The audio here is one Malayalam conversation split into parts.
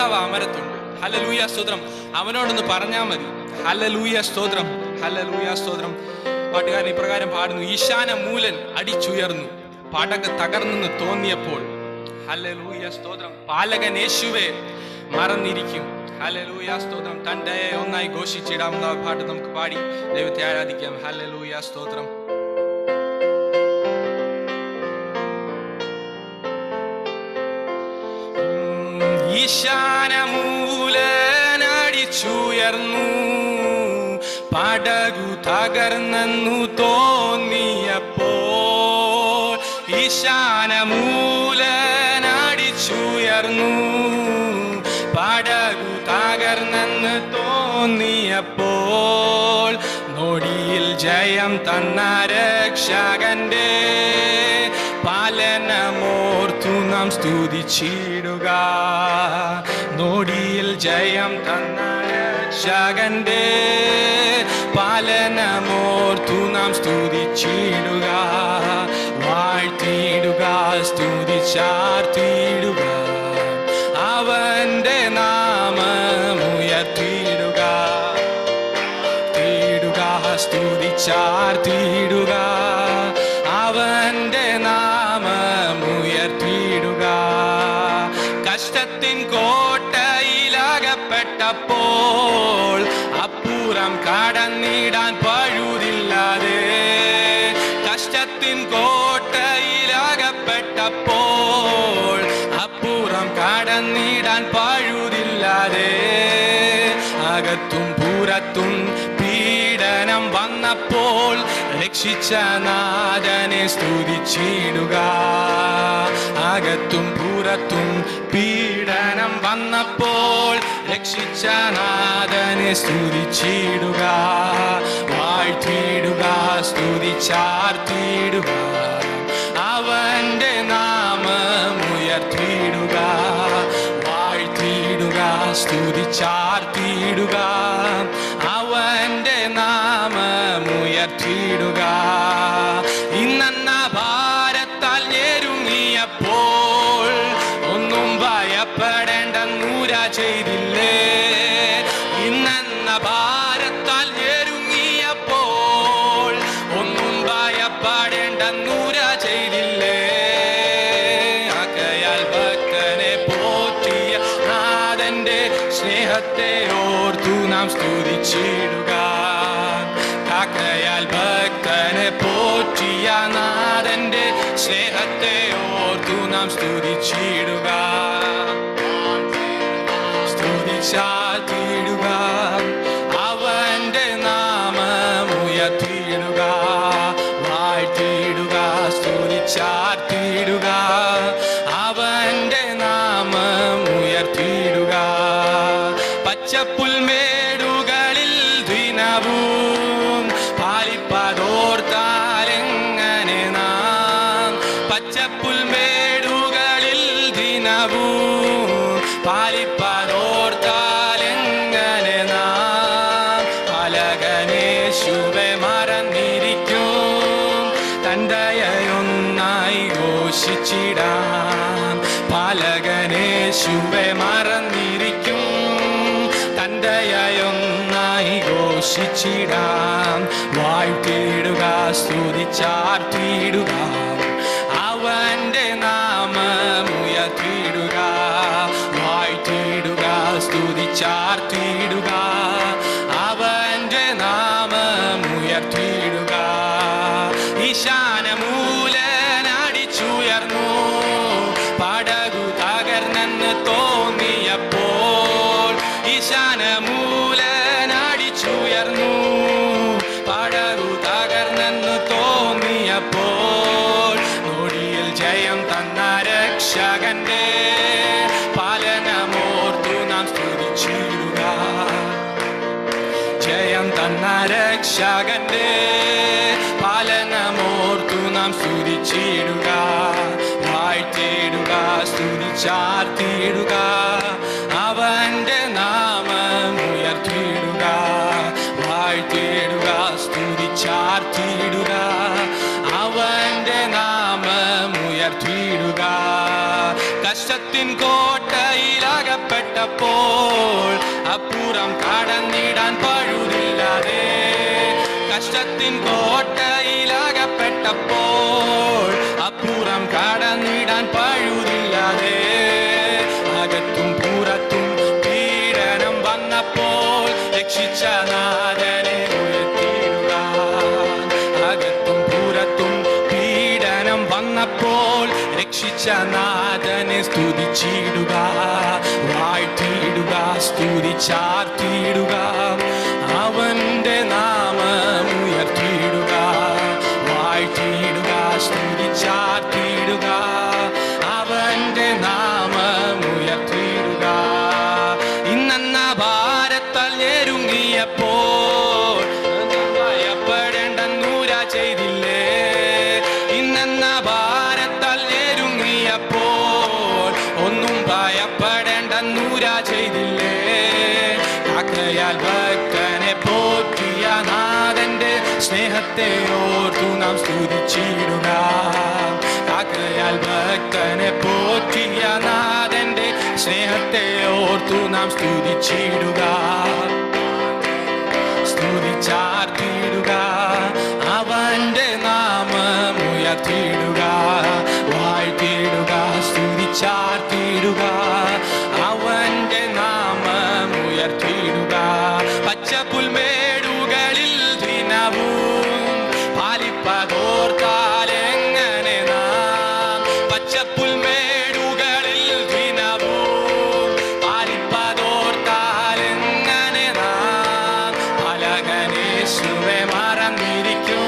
കർത്താവ് അമരത്തുണ്ട് ഹലലൂയ സ്തോത്രം അവനോടൊന്ന് പറഞ്ഞാൽ മതി ഹലലൂയ സ്തോത്രം ഹലലൂയ സ്തോത്രം പാട്ടുകാരൻ ഇപ്രകാരം പാടുന്നു ഈശാന മൂലൻ അടിച്ചുയർന്നു പടക് തകർന്നെന്ന് തോന്നിയപ്പോൾ ഹലലൂയ സ്തോത്രം പാലകൻ യേശുവെ മറന്നിരിക്കും ഹലലൂയ സ്തോത്രം തൻ്റെ ഒന്നായി ഘോഷിച്ചിടാവുന്ന ആ പാട്ട് നമുക്ക് പാടി ദൈവത്തെ ആരാധിക്കാം ഹലലൂയ സ്തോത്രം ഈശാനമൂലനടിച്ചുയർന്നു പടകു തകർന്നെന്നു തോന്നിയപ്പോൾ ഈശാനമൂലനടിച്ചുയർന്നു പടകു തകർന്നെന്ന് തോന്നിയപ്പോൾ നൊടിയിൽ ജയം തന്ന രക്ഷകന്റെ പാലനമോർത്തു നാം സ്തുതിച്ചിടുക നോടിയിൽ ജയം തന്ന രക്ഷകന്റെ പാലനമോർത്തു നാം സ്തുതിച്ചിടുക വാഴ്ത്തിയിടുക സ്തുതിച്ചാർത്തിയിടുക അവന്റെ നാമമുയർത്തിയിടുക തീടുക സ്തുതിച്ചാർത്തിയിടുക അവന്റെ നാമമുയർത്തിയിടുക കഷ്ടത്തിൻ കോട്ടയിലകപ്പെട്ടപ്പോൾ അപ്പുറം കടന്നിടാൻ പഴുതില്ലാതെ കഷ്ടത്തിൻ കോട്ടയിലകപ്പെട്ടപ്പോൾ അപ്പുറം കടന്നിടാൻ പഴുതില്ലാതെ അകത്തും പുറത്തും പീഡനം വന്നപ്പോൾ രക്ഷിച്ച നാഥനെ സ്തുതിച്ചിടുക അകത്തും പുറത്തും പീഡനം വന്നപ്പോൾ രക്ഷിച്ച നാഥനെ സ്തുതിച്ചിടുക വാഴ്ത്തിയിടുക സ്തുതിച്ചാർത്തിയിടുക അവന്റെ നാമമുയർത്തിയിടുക വാഴ്ത്തിയിടുക സ്തുതിച്ചാർത്തിയിടുക അവന്റെ നാമമുയർത്തിയിടുക ഇന്നെന്ന ഭാരത്താൽ ഞെരുങ്ങിയപ്പോൾ ഒന്നും ഭയപ്പെടേണ്ടെന്നൂര ചെയ്തില്ലേ ഇന്നെന്ന ഭാരത്താൽ ഞെരുങ്ങിയപ്പോൾ ഒന്നും ഭയപ്പെടേണ്ടെന്നൂര ചെയ്തില്ലേ ആകയാൽ ഭക്തനെ പോറ്റിയ നാഥന്റെ സ്നേഹത്തെ ഓർത്തു നാം സ്തുതിച്ചിടുക കാക്കയാൽ ഭക്തനെ പോറ്റിയ നാഥന്റെ സ്നേഹത്തെ ഓർത്തു നാം സ്തുതിച്ചിടുക സ്തുതിച്ചാത്തിടുക അവന്റെ നാമമുയർത്തിയിടുക വാഴ്ത്തിയിടുക സ്തുതിച്ചാർത്തിയിടുക അവന്റെ നാമമുയർത്തിയിടുക പച്ചപ്പുൽമേടുകളിൽ ദിനവും പാലിപ്പതോർത്താലെങ്ങനെ നാം പച്ചപ്പുൽമേടുകളിൽ ദിനവും പാലിപ്പതോർത്താലെങ്ങനെ നാം പലകനേശുവെ മറന്നിരിക്കും തൻ്റെയൊന്നായി ഘോഷിച്ചിടാം പാലകനേശുവെ മറന്നിരിക്കും തൻ്റെയൊന്നായി ഘോഷിച്ചിടാം വാഴ്ത്തിയിടുക സ്തുതിച്ചാർത്തിയിടുക അവന്റെ നാമമുയർത്തിയിടുക വാഴ്ത്തിയിടുക സ്തുതിച്ചാർത്തിയിടുക അവന്റെ നാമമുയർത്തിയിടുക ഈശാനമൂലനടിച്ചുയർന്നു പടകു തകർന്നെന്ന് തോന്നിയപ്പോൾ ഈശാനമൂലനടിച്ചുയർന്നു പടകു തകർന്നെന്ന് തോന്നിയപ്പോൾ നൊടിയിൽ ജയം തന്ന രക്ഷകന്റെ പാലനമോർത്തു നാം സ്തുതിച്ചിടുക ജയം തന്ന രക്ഷകന്റെ പാലനമോർത്തു നാം സ്തുതിച്ചിടുക വാഴ്ത്തിയിടുക സ്തുതിച്ചാർത്തിയിടുക അവന്റെ നാമം ഉയർത്തിയിടുക വാഴ്ത്തിയിടുക സ്തുതിച്ചാർത്തിയിടുക അവന്റെ നാമം ഉയർത്തിയിടുക കഷ്ടത്തിൻ കോട്ടയിലകപ്പെട്ട കണ്ടപ്പോൾ അപ്പുറം കടന്നിടാൻ പഴുതില്ലാതെ കഷ്ടത്തിൻ കോട്ടയിലകപ്പെട്ടപ്പോൾ അപ്പുറം കടന്നിടാൻ പഴുതില്ലാതെ അകത്തും പുറത്തും പീഡനം വന്നപ്പോൾ രക്ഷിച്ച നാഥനെ ഉയർത്തിയിടുക അകത്തും പുറത്തും പീഡനം വന്നപ്പോൾ രക്ഷിച്ച നാഥനെ സ്തുതിച്ചിടുക വാഴ്ത്തിയിടുക സ്തുതിച്ചാർത്തിയിടുക അവന്റെ നാമം ഉയർത്തിയിടുക വാഴ്ത്തിയിടുക സ്തുതിച്ചാർത്തിയിടുക അവന്റെ നാമം ഉയർത്തിയിടുക ഇന്നെന്ന ഭാരത്താൽ ഞെരുങ്ങിയപ്പോൾ ഭയപ്പെടേണ്ടെന്നൂര ചെയ്തില്ലേ ഇന്നെന്ന ഭാരത്താൽ ഞെരുങ്ങിയപ്പോൾ ഒന്നും ഭയപ്പെടേണ്ടെന്നൂര ചെയ്തില്ലേ കാക്കയാൽ ഭക്തനെ പോറ്റിയ നാഥന്റെ സ്നേഹത്തെ ഓർത്തു നാം സ്തുതിച്ചിടുക കാക്കയാൽ ഭക്തനെ പോറ്റിയ നാഥന്റെ സ്നേഹത്തെ ഓർത്തു നാം സ്തുതിച്ചിടുക സ്തുതിച്ചാർത്തിടുക അവന്റെ നാമം ഉയർത്തിയിടുക വാഴ്ത്തിയിടുക സ്തുതിച്ചാർത്തിടുക അവന്റെ നാമം ഉയർത്തിയിടുക പച്ചപ്പുൽമേടുകളിൽ ദിനവും പാലിപ്പതോർത്താൽ എങ്ങനെ നാം പച്ചപ്പുൽമേടുകളിൽ ദിനവും പാലിപ്പതോർത്താൽ എങ്ങനെ നാം പലകനേശുവെ മറന്നിരിക്കും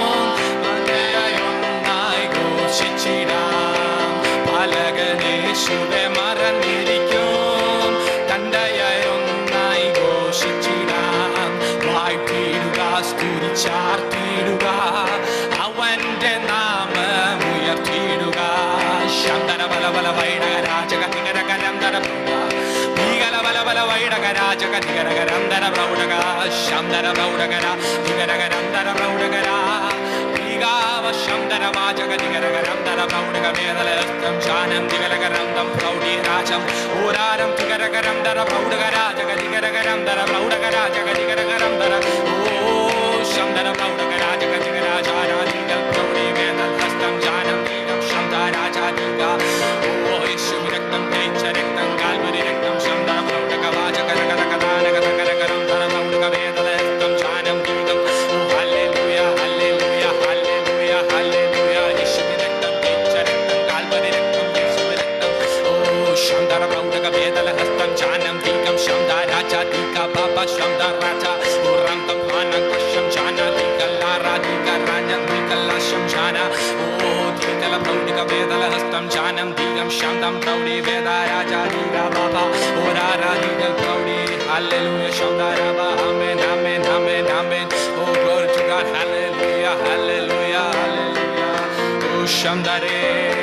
മതയൊന്നായി ഘോഷിച്ചിടാം പലകനേശുവെ മറന്നിരിക്കും തണ്ടയൊന്നായി ഘോഷിച്ചിടാം വാഴ്ത്തിയിടുക സ്തുതിച്ചാർത്തിയിടുക അവന്റെ നാമം ഉയർത്തിയിടുക ശന്തന ബല ബല വൈടക രാജക നികരകരന്തര ഭീകര ബല ബല വൈടക രാജക നികരകരന്തര പ്രൗഢക ശന്തന പ്രൗഢകര നികരകരന്തര പ്രൗഢകര ഭീകാവ ശന്തന വാചക നികരകരന്തര പ്രൗഢക വേദലസ്തം ശാനം നികരകരന്തം പ്രൗഢി രാജം ഓരാരം തികരകരന്തര പ്രൗഢക രാജക നികരകരന്തര പ്രൗഢക രാജക നികരകരന്തര ഓ ശന്തന പ്രൗഢക രാജക നികരാജാരാധികൾ പ്രൗഢി വേദലസ്തം ശാനം നീകം ശബ്ദ രാജാധിക ഓ യേശു രക്തം കഴിച്ച രക്തം കാൽവരി രക്തം ശബ്ദ പ്രൗഢക വാചക രകരകദാനക തകരകരം തര പ്രൗഢക വേദലസ്തം ശാനം നീകം ഓ hallelujah hallelujah hallelujah hallelujah Yesu രക്തം കഴിച്ച രക്തം കാൽവരി രക്തം യേശു രക്തം ഓ ശബ്ദ പ്രൗഢക വേദലഹസ്തം ശാനം നീകം ശബ്ദ രാജാധിക ബാബ ശബ്ദ രാജ ഉറന്തം ആനന്ദം ശാന ദികല്ലാരാധിക രാജം ദികല്ലാശം ശാന ഓ ദികല പ്രൗഢിക വേദലഹസ്തം ശാനം ദീകം ശാന്തം പ്രൗഢി വേദ രാജാധിക ബാബ ഓരാരാധികൾ പ്രൗഢി ഹല്ലേലൂയ ശബ്ദ രബ ആമേൻ ആമേൻ ആമേൻ ആമേൻ ഓ glory to God hallelujah hallelujah hallelujah ഓ ശബ്ദരേ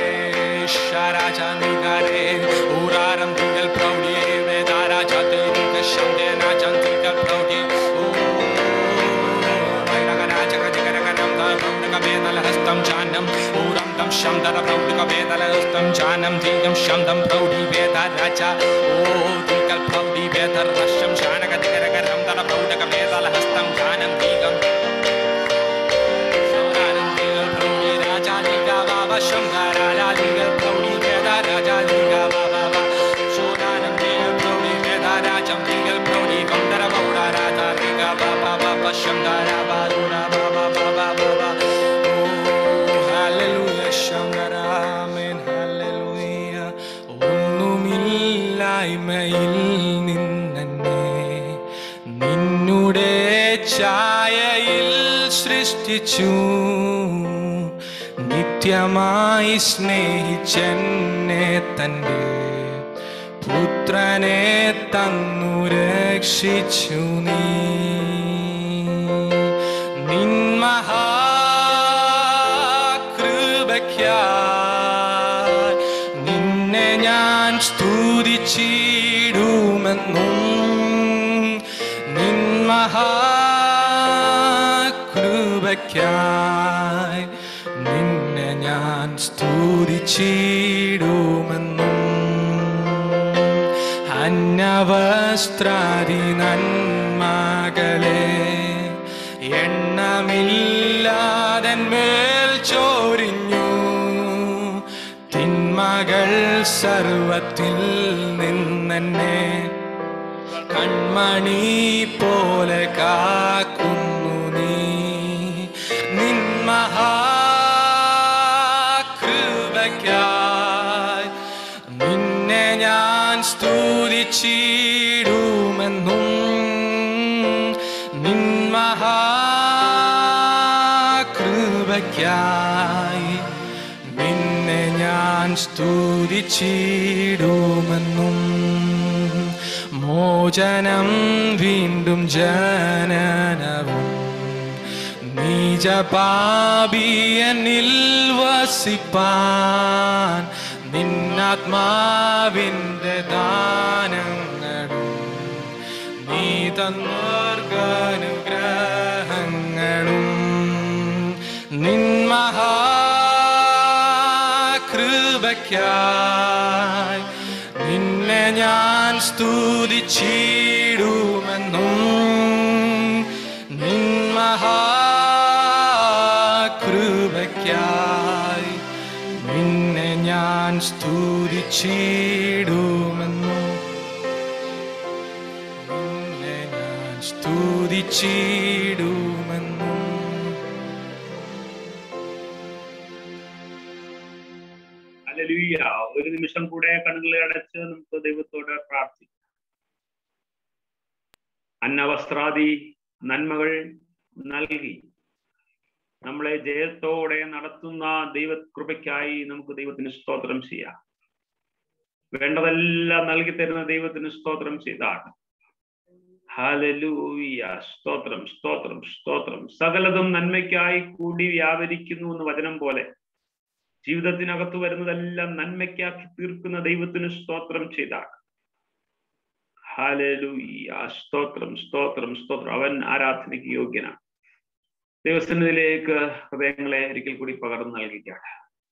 ശരാജാനികരേ ഊരാരം ദിഗൽ പ്രൗഢി വേദാരാജാതിക ശബ്ദേനാജാന്തിക പ്രൗഢി ഓ ഹസ്തം ജാനം ഊരം തം ശബ്ദര പ്രൗഢിക വേദലഹസ്തം ജാനം ദീകം ശബ്ദം പ്രൗഢി വേദ രാജ ഓ ദിഗൽ പ്രൗഢി വേദ രഷം ശാനക ദിഗരകരം തര പ്രൗഢക വേദലഹസ്തം ജാനം ദീകം ശൗരാനം ദിഗൽ പ്രൗഢി രാജാധിക ബാബ ശൃംഗാരാധികൾ പ്രൗഢി വേദ രാജാധിക ബാബ ശോരാനം ദിഗൽ പ്രൗഢി വേദ രാജം ദിഗൽ പ്രൗഢി കൗണ്ടര ബൗഡ രാജാധിക ബാബ ബാബ ശൃംഗാര ബാദുര ബാബ ബാബ ബാബ ഓ ഹല്ലേലൂയ ശൃംഗാര ആമേൻ ഹല്ലേലൂയ ഒന്നുമില്ലായ്മയിൽ നിന്നെ നിന്നുടെ ഛായയിൽ സൃഷ്ടിച്ചു നിത്യമായി സ്നേഹിച്ചെന്നെ തൻ്റെ പുത്രനെ തന്നു രക്ഷിച്ചു നീ നിൻമഹാകൃപയ്ക്കായി നിന്നെ ഞാൻ സ്തുതിച്ചിടുമെന്നും നിൻമഹാകൃപയ്ക്കായി നിന്നെ ഞാൻ സ്തുതിച്ചിടുമെന്നും അന്യ അന്നവസ്ത്രാദി നന്മകളെ എണ്ണമില്ലാതന്മേൽ ചോരിഞ്ഞു തിന്മകൾ സർവത്തിൽ നിന്നെന്നെ കൺമണി പോലെ കാക്കുന്നു നീ നിന്മഹാകൃപയ്ക്കായി നിന്നെ ഞാൻ സ്തുതിച്ചിടുമെന്നും നിന്മഹാകൃപയ്ക്കായി നിന്നെ ഞാൻ സ്തുതിച്ചിടുമെന്നും മോചനം വീണ്ടും ജനനവും നീജപാപിയനിൽ വസിപ്പാൻ നിന്നാത്മാവിൻ്റെ ദാനങ്ങളും നീ തന്നോർഗനുഗ്രഹങ്ങളും നിന്മഹാകൃപയ്ക്കായി നിന്നെ ഞാൻ സ്തുതിച്ചിടുമെന്നും നിന്മഹാകൃപയ്ക്കായി നിന്നെ ഞാൻ സ്തുതിച്ചിടുമെന്നും നിന്നെ ഞാൻ സ്തുതിച്ചിടുമെന്നും ഹല്ലേലൂയ ഒരു നിമിഷം കൂടെ കണ്ണുകളെ അടച്ച് നമുക്ക് ദൈവത്തോട് പ്രാർത്ഥിക്കാം അന്നവസ്ത്രാദി നന്മകൾ നൽകി നമ്മളെ ജയത്തോടെ നടത്തുന്ന ദൈവകൃപയ്ക്കായി നമുക്ക് ദൈവത്തിന് സ്തോത്രം ചെയ്യാം വേണ്ടതെല്ലാം നൽകി തരുന്ന ദൈവത്തിന് സ്തോത്രം ചെയ്താണ് ഹാലലൂയ സ്തോത്രം സ്തോത്രം സ്തോത്രം സകലതും നന്മയ്ക്കായി കൂടി വ്യാപരിക്കുന്നു എന്ന് വചനം പോലെ ജീവിതത്തിനകത്ത് വരുന്നതെല്ലാം നന്മയ്ക്കാക്കി തീർക്കുന്ന ദൈവത്തിന് സ്തോത്രം ചെയ്താണ് ഹാലലൂയ സ്തോത്രം സ്തോത്രം സ്തോത്രം അവൻ ആരാധനയ്ക്ക് യോഗ്യനാണ് ദൈവസന്നിധിയിലേക്ക് ഹൃദയങ്ങളെ ഒരിക്കൽ കൂടി പകർന്നു നൽകിക്കാണ്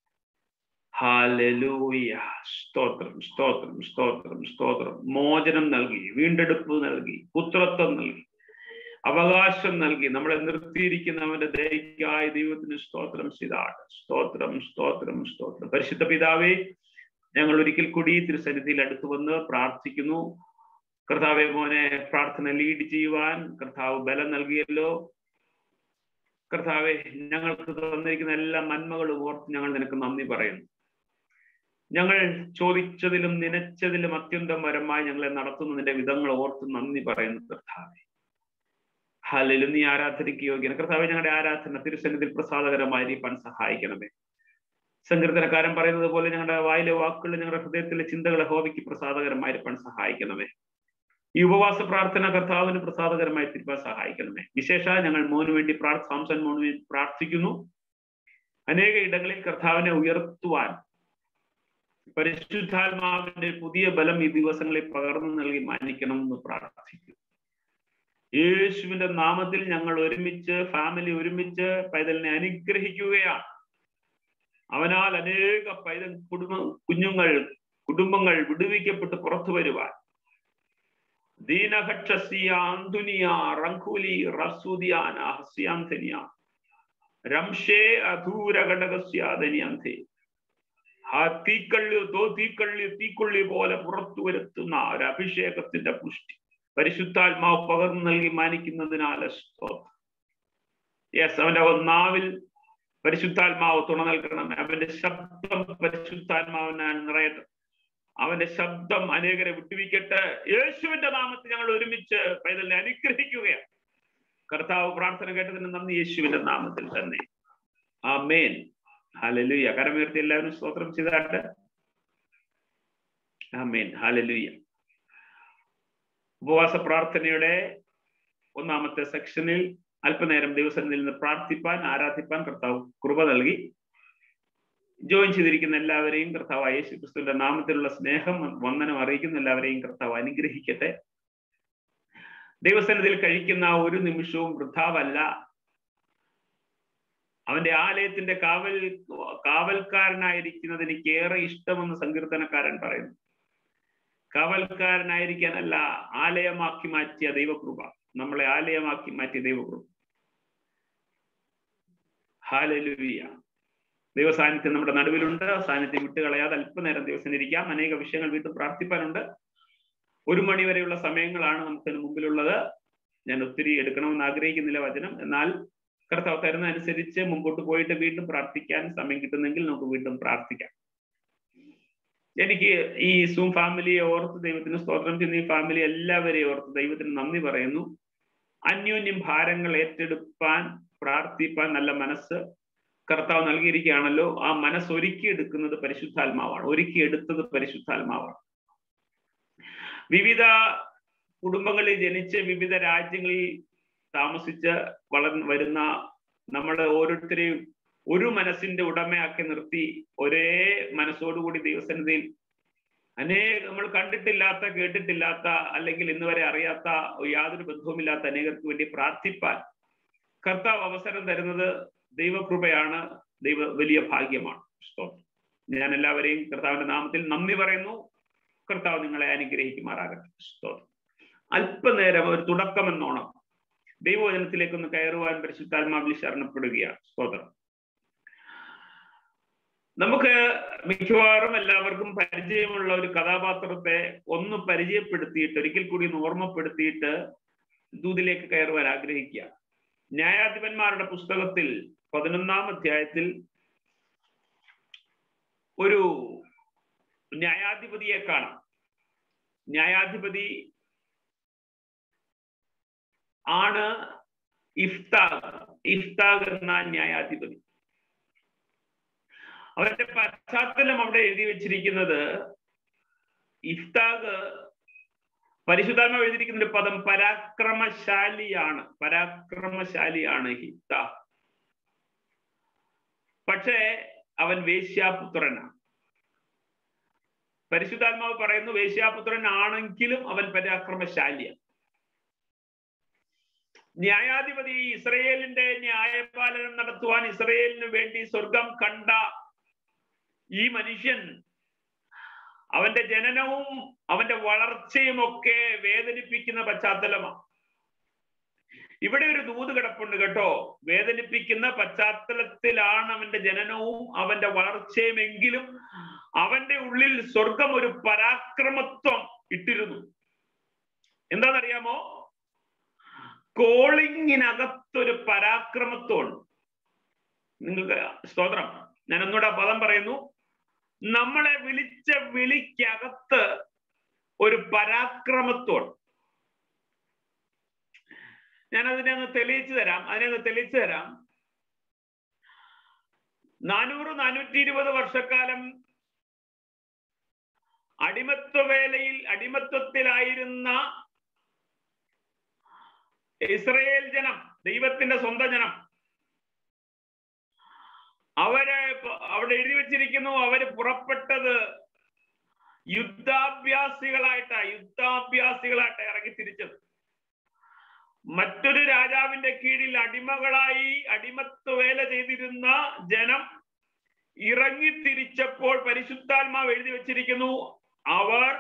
ഹാലലൂയ സ്തോത്രം സ്തോത്രം സ്തോത്രം സ്തോത്രം മോചനം നൽകി വീണ്ടെടുപ്പ് നൽകി പുത്രത്വം നൽകി അവകാശം നൽകി നമ്മളെ നിർത്തിയിരിക്കുന്നവന്റെ ദയക്കായി ദൈവത്തിന് സ്തോത്രം ചെയ്താണ് സ്തോത്രം സ്തോത്രം സ്തോത്രം പരിശുദ്ധ പിതാവേ ഞങ്ങൾ ഒരിക്കൽ കൂടി തിരുസന്നിധിയിൽ അടുത്തു വന്ന് പ്രാർത്ഥിക്കുന്നു കർത്താവെ മോനെ പ്രാർത്ഥന ലീഡ് ചെയ്യുവാൻ കർത്താവ് ബലം നൽകിയല്ലോ കർത്താവെ ഞങ്ങൾക്ക് തന്നിരിക്കുന്ന എല്ലാ നന്മകളും ഓർത്ത് ഞങ്ങൾ നിനക്ക് നന്ദി പറയുന്നു ഞങ്ങൾ ചോദിച്ചതിലും നനച്ചതിലും അത്യന്തം പരമായി ഞങ്ങളെ നടത്തുന്നതിന്റെ വിധങ്ങൾ ഓർത്ത് നന്ദി പറയുന്നു കർത്താവെ ഹാലിലും നീ ആരാധനയ്ക്ക് യോഗ്യന കർത്താവെ ഞങ്ങളുടെ ആരാധന തിരുസന്നിധിയിൽ പ്രസാദകരമായിരിക്കാൻ സഹായിക്കണമേ സങ്കീർത്തനക്കാരൻ പറയുന്നത് പോലെ ഞങ്ങളുടെ വായിലെ വാക്കുകൾ ഞങ്ങളുടെ ഹൃദയത്തിലെ ചിന്തകളെ ഹോബിക്ക് പ്രസാദകരമായിരിക്കാൻ സഹായിക്കണമേ ഈ ഉപവാസ പ്രാർത്ഥന കർത്താവിന് പ്രസാദകരമായി തിരുപ്പാൻ സഹായിക്കണമേ വിശേഷ ഞങ്ങൾ മോന് വേണ്ടി പ്രാർത്ഥ സാംസൺ മോന് വേണ്ടി പ്രാർത്ഥിക്കുന്നു അനേക ഇടങ്ങളിൽ കർത്താവിനെ ഉയർത്തുവാൻ പരിശുദ്ധാത്മാവിന്റെ പുതിയ ബലം ഈ ദിവസങ്ങളിൽ പകർന്നു നൽകി മാനിക്കണമെന്ന് പ്രാർത്ഥിക്കുന്നു യേശുവിന്റെ നാമത്തിൽ ഞങ്ങൾ ഒരുമിച്ച് ഫാമിലി ഒരുമിച്ച് പൈതലിനെ അനുഗ്രഹിക്കുകയാണ് അവനാൽ അനേക പൈതൽ കുടുംബ കുഞ്ഞുങ്ങൾ കുടുംബങ്ങൾ വിടുവിക്കപ്പെട്ട് പുറത്തു വരുവാൻ ദീനഹക്ഷസിയ അന്തുനിയ റങ്കുലി റസൂദിയാന ഹസ്യാന്തനിയ രംഷേ അധൂര ഘടകസ്യാദനിയാന്തേ ആ തീക്കള്ളി തോ തീക്കള്ളി തീക്കൊള്ളി പോലെ പുറത്തു വരുത്തുന്ന ഒരു അഭിഷേകത്തിന്റെ പുഷ്ടി പരിശുദ്ധാത്മാവ് പകർന്നു നൽകി മാനിക്കുന്നതിനാൽ യെസ് അവന്റെ നാവിൽ പരിശുദ്ധാത്മാവ് തുണ നൽകണം അവന്റെ ശബ്ദം പരിശുദ്ധാത്മാവിനാൽ നിറയട്ടെ അവന്റെ ശബ്ദം അനേകരെ വിട്ടുവിക്കട്ടെ യേശുവിന്റെ നാമത്തിൽ ഞങ്ങൾ ഒരുമിച്ച് പൈതലിനെ അനുഗ്രഹിക്കുകയാണ് കർത്താവ് പ്രാർത്ഥന കേട്ടതിന് നന്ദി യേശുവിന്റെ നാമത്തിൽ തന്നെ ആ മേൻ ഹാലലുയ കരമുയർത്തി എല്ലാവരും സ്തോത്രം ചെയ്താട്ട് ആ മേൻ ഹാലലുയ ഉപവാസ പ്രാർത്ഥനയുടെ ഒന്നാമത്തെ സെക്ഷനിൽ അല്പനേരം ദിവസങ്ങളിൽ നിന്ന് പ്രാർത്ഥിപ്പാൻ ആരാധിപ്പാൻ കർത്താവ് കൃപ നൽകി ജോയിൻ ചെയ്തിരിക്കുന്ന എല്ലാവരെയും കർത്താവ് യേശു ക്രിസ്തുവിന്റെ നാമത്തിലുള്ള സ്നേഹം വന്ദനം അറിയിക്കുന്ന എല്ലാവരെയും കർത്താവ് അനുഗ്രഹിക്കട്ടെ ദൈവസന്നിധിയിൽ കഴിക്കുന്ന ഒരു നിമിഷവും വൃഥാവല്ല അവന്റെ ആലയത്തിന്റെ കാവൽ കാവൽക്കാരനായിരിക്കുന്നത് എനിക്ക് ഏറെ ഇഷ്ടമെന്ന് സങ്കീർത്തനക്കാരൻ പറയുന്നു കാവൽക്കാരനായിരിക്കാനല്ല ആലയമാക്കി മാറ്റിയ ദൈവകൃപ നമ്മളെ ആലയമാക്കി മാറ്റിയ ദൈവകൃപ ഹാലലുവിയ ദൈവ സാന്നിധ്യം നമ്മുടെ നടുവിലുണ്ട് സാന്നിധ്യം വിട്ടുകളയാതെ അല്പനേരം ദിവസം ഇരിക്കാം അനേക വിഷയങ്ങൾ വീണ്ടും പ്രാർത്ഥിപ്പാനുണ്ട് ഒരു മണി വരെയുള്ള സമയങ്ങളാണ് നമുക്ക് മുമ്പിലുള്ളത് ഞാൻ ഒത്തിരി എടുക്കണമെന്ന് ആഗ്രഹിക്കുന്നില്ല വചനം എന്നാൽ കർത്താവ് തരുന്ന അനുസരിച്ച് മുമ്പോട്ട് പോയിട്ട് വീണ്ടും പ്രാർത്ഥിക്കാൻ സമയം കിട്ടുന്നെങ്കിൽ നമുക്ക് വീണ്ടും പ്രാർത്ഥിക്കാം എനിക്ക് ഈ സൂം ഫാമിലിയെ ഓർത്ത് ദൈവത്തിന് സ്തോത്രം ചെയ്യുന്ന ഈ ഫാമിലി എല്ലാവരെയും ഓർത്ത് ദൈവത്തിന് നന്ദി പറയുന്നു അന്യോന്യം ഭാരങ്ങൾ ഏറ്റെടുപ്പാൻ പ്രാർത്ഥിപ്പാൻ നല്ല മനസ്സ് കർത്താവ് നൽകിയിരിക്കുകയാണല്ലോ ആ മനസ്സ് ഒരുക്കിയെടുക്കുന്നത് പരിശുദ്ധാത്മാവാണ് ഒരുക്കിയെടുത്തത് പരിശുദ്ധാത്മാവാണ് വിവിധ കുടുംബങ്ങളിൽ ജനിച്ച് വിവിധ രാജ്യങ്ങളിൽ താമസിച്ച് വളർന്നു വരുന്ന നമ്മളെ ഓരോരുത്തരെയും ഒരു മനസ്സിന്റെ ഉടമയാക്കി നിർത്തി ഒരേ മനസ്സോടുകൂടി ദൈവസന്നിധിയിൽ അനേക നമ്മൾ കണ്ടിട്ടില്ലാത്ത കേട്ടിട്ടില്ലാത്ത അല്ലെങ്കിൽ ഇന്ന് വരെ അറിയാത്ത യാതൊരു ബന്ധവുമില്ലാത്ത അനേകർക്ക് വേണ്ടി പ്രാർത്ഥിപ്പാൻ കർത്താവ് അവസരം തരുന്നത് ദൈവകൃപയാണ് ദൈവ വലിയ ഭാഗ്യമാണ് സ്തോത്രം ഞാൻ എല്ലാവരെയും കർത്താവിന്റെ നാമത്തിൽ നന്ദി പറയുന്നു കർത്താവ് നിങ്ങളെ അനുഗ്രഹിക്കുമാറാകട്ടെ സ്തോത്രം അല്പനേരം ഒരു തുടക്കമെന്നോണം ദൈവവചനത്തിലേക്കൊന്ന് കയറുവാൻ പരിശുദ്ധാത്മാവിൽ ശരണപ്പെടുകയാണ് സ്തോത്രം നമുക്ക് മിക്കവാറും എല്ലാവർക്കും പരിചയമുള്ള ഒരു കഥാപാത്രത്തെ ഒന്ന് പരിചയപ്പെടുത്തിയിട്ട് ഒരിക്കൽ കൂടി ഒന്ന് ഓർമ്മപ്പെടുത്തിയിട്ട് ദൂതിലേക്ക് കയറുവാൻ ആഗ്രഹിക്കുക ന്യായാധിപന്മാരുടെ പുസ്തകത്തിൽ പതിനൊന്നാം അധ്യായത്തിൽ ഒരു ന്യായാധിപതിയെ കാണാം ന്യായാധിപതി ആണ് ഇഫ്താഗ് ഇഫ്താഗ് എന്ന ന്യായാധിപതി അവരുടെ പശ്ചാത്തലം അവിടെ എഴുതി വെച്ചിരിക്കുന്നത് ഇഫ്താഗ് പരിശുദ്ധാത്മ എഴുതിയിരിക്കുന്ന ഒരു പദം പരാക്രമശാലിയാണ് പരാക്രമശാലിയാണ് ഹിഫ്താഗ് പക്ഷേ അവൻ വേശ്യാപുത്രനാണ് പരിശുദ്ധാത്മാവ് പറയുന്നു വേശ്യാപുത്രൻ ആണെങ്കിലും അവൻ പരാക്രമശാലിയാണ് ന്യായാധിപതി ഇസ്രയേലിന്റെ ന്യായപാലനം നടത്തുവാൻ ഇസ്രയേലിന് വേണ്ടി സ്വർഗം കണ്ട ഈ മനുഷ്യൻ അവന്റെ ജനനവും അവന്റെ വളർച്ചയും ഒക്കെ വേദനിപ്പിക്കുന്ന പശ്ചാത്തലമാണ് ഇവിടെ ഒരു ദൂത് കിടപ്പുണ്ട് കേട്ടോ വേദനിപ്പിക്കുന്ന പശ്ചാത്തലത്തിലാണ് അവന്റെ ജനനവും അവന്റെ വളർച്ചയും എങ്കിലും അവന്റെ ഉള്ളിൽ സ്വർഗം ഒരു പരാക്രമത്വം ഇട്ടിരുന്നു എന്താണെന്നറിയാമോ കോളിങ്ങിനകത്തൊരു പരാക്രമത്വമുണ്ട് നിങ്ങൾക്ക് സ്തോത്രം ഞാൻ ഒന്നുകൂടെ ആ പദം പറയുന്നു നമ്മളെ വിളിച്ച വിളിക്കകത്ത് ഒരു പരാക്രമത്വമുണ്ട് ഞാൻ അതിനെ ഒന്ന് തെളിയിച്ചു തരാം അതിനെ ഒന്ന് തെളിയിച്ചു തരാം നാനൂറ് നാനൂറ്റി ഇരുപത് വർഷക്കാലം അടിമത്വ വേലയിൽ അടിമത്വത്തിലായിരുന്ന ഇസ്രയേൽ ജനം ദൈവത്തിന്റെ സ്വന്തം ജനം അവര് അവിടെ എഴുതി വെച്ചിരിക്കുന്നു അവര് പുറപ്പെട്ടത് യുദ്ധാഭ്യാസികളായിട്ടാ യുദ്ധാഭ്യാസികളായിട്ട് ഇറങ്ങി തിരിച്ചത് മറ്റൊരു രാജാവിന്റെ കീഴിൽ അടിമകളായി അടിമത്വ വേല ചെയ്തിരുന്ന ജനം ഇറങ്ങി തിരിച്ചപ്പോൾ പരിശുദ്ധാത്മാവ് എഴുതി വെച്ചിരിക്കുന്നു അവർ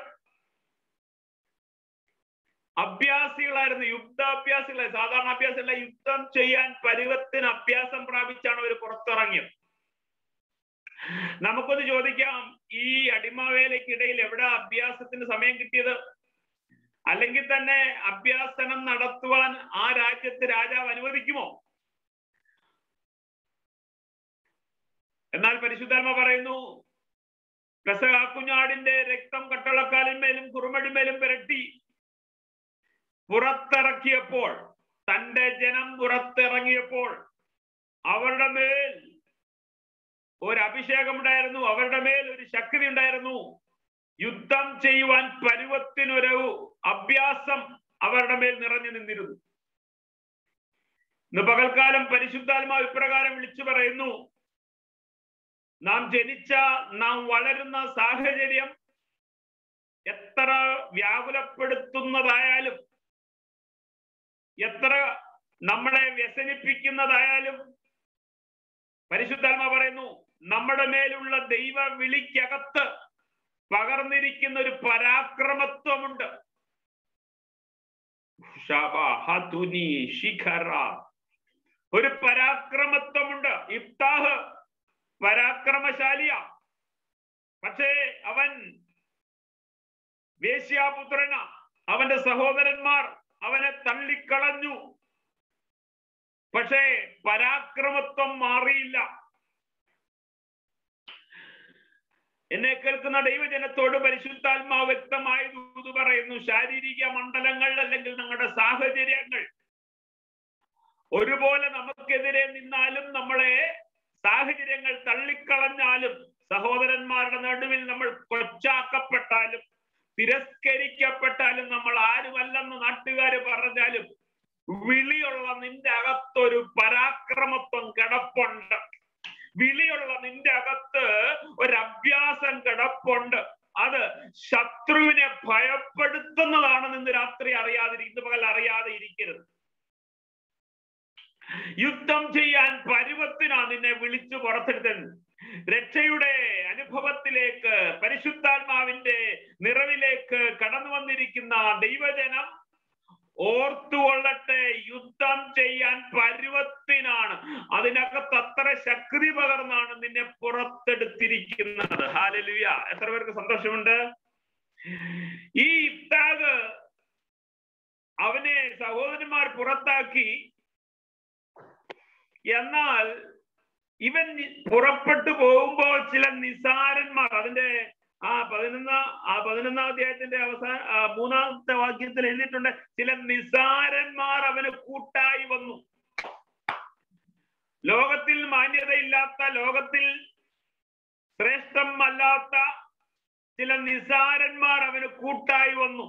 അഭ്യാസികളായിരുന്നു യുദ്ധാഭ്യാസികളായി സാധാരണ അഭ്യാസമല്ല യുദ്ധം ചെയ്യാൻ പരുവത്തിന് അഭ്യാസം പ്രാപിച്ചാണ് അവർ പുറത്തിറങ്ങിയത് നമുക്കൊന്ന് ചോദിക്കാം ഈ അടിമവേലയ്ക്കിടയിൽ എവിടെ അഭ്യാസത്തിന് സമയം കിട്ടിയത് അല്ലെങ്കിൽ തന്നെ അഭ്യാസനം നടത്തുവാൻ ആ രാജ്യത്ത് രാജാവ് അനുവദിക്കുമോ എന്നാൽ പരിശുദ്ധാത്മ പറയുന്നു പെസഹ കുഞ്ഞാടിന്റെ രക്തം കട്ടളക്കാലിന്മേലും കുറുമടിമേലും പുരട്ടി പുറത്തിറക്കിയപ്പോൾ തന്റെ ജനം പുറത്തിറങ്ങിയപ്പോൾ അവരുടെ മേൽ ഒരു അഭിഷേകം ഉണ്ടായിരുന്നു അവരുടെ മേൽ ഒരു ശക്തി ഉണ്ടായിരുന്നു യുദ്ധം ചെയ്യുവാൻ പരുവത്തിനൊരു അഭ്യാസം അവരുടെ മേൽ നിറഞ്ഞു നിന്നിരുന്നു ഇന്ന് പകൽക്കാലം പരിശുദ്ധാത്മാവ് ഇപ്രകാരം വിളിച്ചു പറയുന്നു നാം ജനിച്ച നാം വളരുന്ന സാഹചര്യം എത്ര വ്യാകുലപ്പെടുത്തുന്നതായാലും എത്ര നമ്മളെ വ്യസനിപ്പിക്കുന്നതായാലും പരിശുദ്ധാത്മ പറയുന്നു നമ്മുടെ മേലുള്ള ദൈവ വിളിക്കകത്ത് പകർന്നിരിക്കുന്ന ഒരു പരാക്രമത്വമുണ്ട് ഷബ, ഹതുനി, ശിഖറ. ഒരു പരാക്രമത്വമുണ്ട് ഇഫ്താഹ് പരാക്രമശാലിയ പക്ഷേ അവൻ വേശ്യാപുത്രന അവന്റെ സഹോദരന്മാർ അവനെ തള്ളിക്കളഞ്ഞു പക്ഷേ പരാക്രമത്വം മാറിയില്ല എന്നെ കേൾക്കുന്ന ദൈവജനത്തോട് പരിശുദ്ധാത്മാവ് വ്യക്തമായി ദൂത് പറയുന്നു ശാരീരിക മണ്ഡലങ്ങൾ അല്ലെങ്കിൽ ഞങ്ങളുടെ സാഹചര്യങ്ങൾ ഒരുപോലെ നമുക്കെതിരെ നിന്നാലും നമ്മളെ സാഹചര്യങ്ങൾ തള്ളിക്കളഞ്ഞാലും സഹോദരന്മാരുടെ നടുവിൽ നമ്മൾ കൊച്ചാക്കപ്പെട്ടാലും തിരസ്കരിക്കപ്പെട്ടാലും നമ്മൾ ആരുമല്ലെന്ന് നാട്ടുകാർ പറഞ്ഞാലും വിളിയുള്ള നിന്റെ അകത്തൊരു പരാക്രമത്വം കിടപ്പുണ്ട് വിളിയുള്ള നിന്റെ അകത്ത് ഒരു അഭ്യാസം കിടപ്പുണ്ട് അത് ശത്രുവിനെ ഭയപ്പെടുത്തുന്നതാണെന്ന് ഇന്ന് രാത്രി അറിയാതിരി ഇന്ന് പകൽ അറിയാതെ ഇരിക്കരുത് യുദ്ധം ചെയ്യാൻ പരുവത്തിനാ നിന്നെ വിളിച്ചു പുറത്തെടുത്തത് രക്ഷയുടെ അനുഭവത്തിലേക്ക് പരിശുദ്ധാത്മാവിന്റെ നിറവിലേക്ക് കടന്നു വന്നിരിക്കുന്ന ദൈവജനം ഓർത്തുകൊള്ളട്ടെ യുദ്ധം ചെയ്യാൻ പരുവത്തിനാണ് അതിനകത്ത് അത്ര ശക്തി പകർന്നാണ് നിന്നെ പുറത്തെടുത്തിരിക്കുന്നത് ഹാലലുയ എത്ര പേർക്ക് സന്തോഷമുണ്ട് ഈ ഇഫ്താഗ് അവനെ സഹോദരന്മാർ പുറത്താക്കി എന്നാൽ ഇവൻ പുറപ്പെട്ടു പോകുമ്പോൾ ചില നിസാരന്മാർ അതിന്റെ ആ പതിനൊന്ന ആ പതിനൊന്നാം അധ്യായത്തിന്റെ അവസാന ആ, മൂന്നാമത്തെ വാക്യത്തിൽ എഴുതിയിട്ടുണ്ട് ചില നിസാരന്മാർ അവന് കൂട്ടായി വന്നു ലോകത്തിൽ മാന്യതയില്ലാത്ത ലോകത്തിൽ ശ്രേഷ്ഠമല്ലാത്ത ചില നിസാരന്മാർ അവന് കൂട്ടായി വന്നു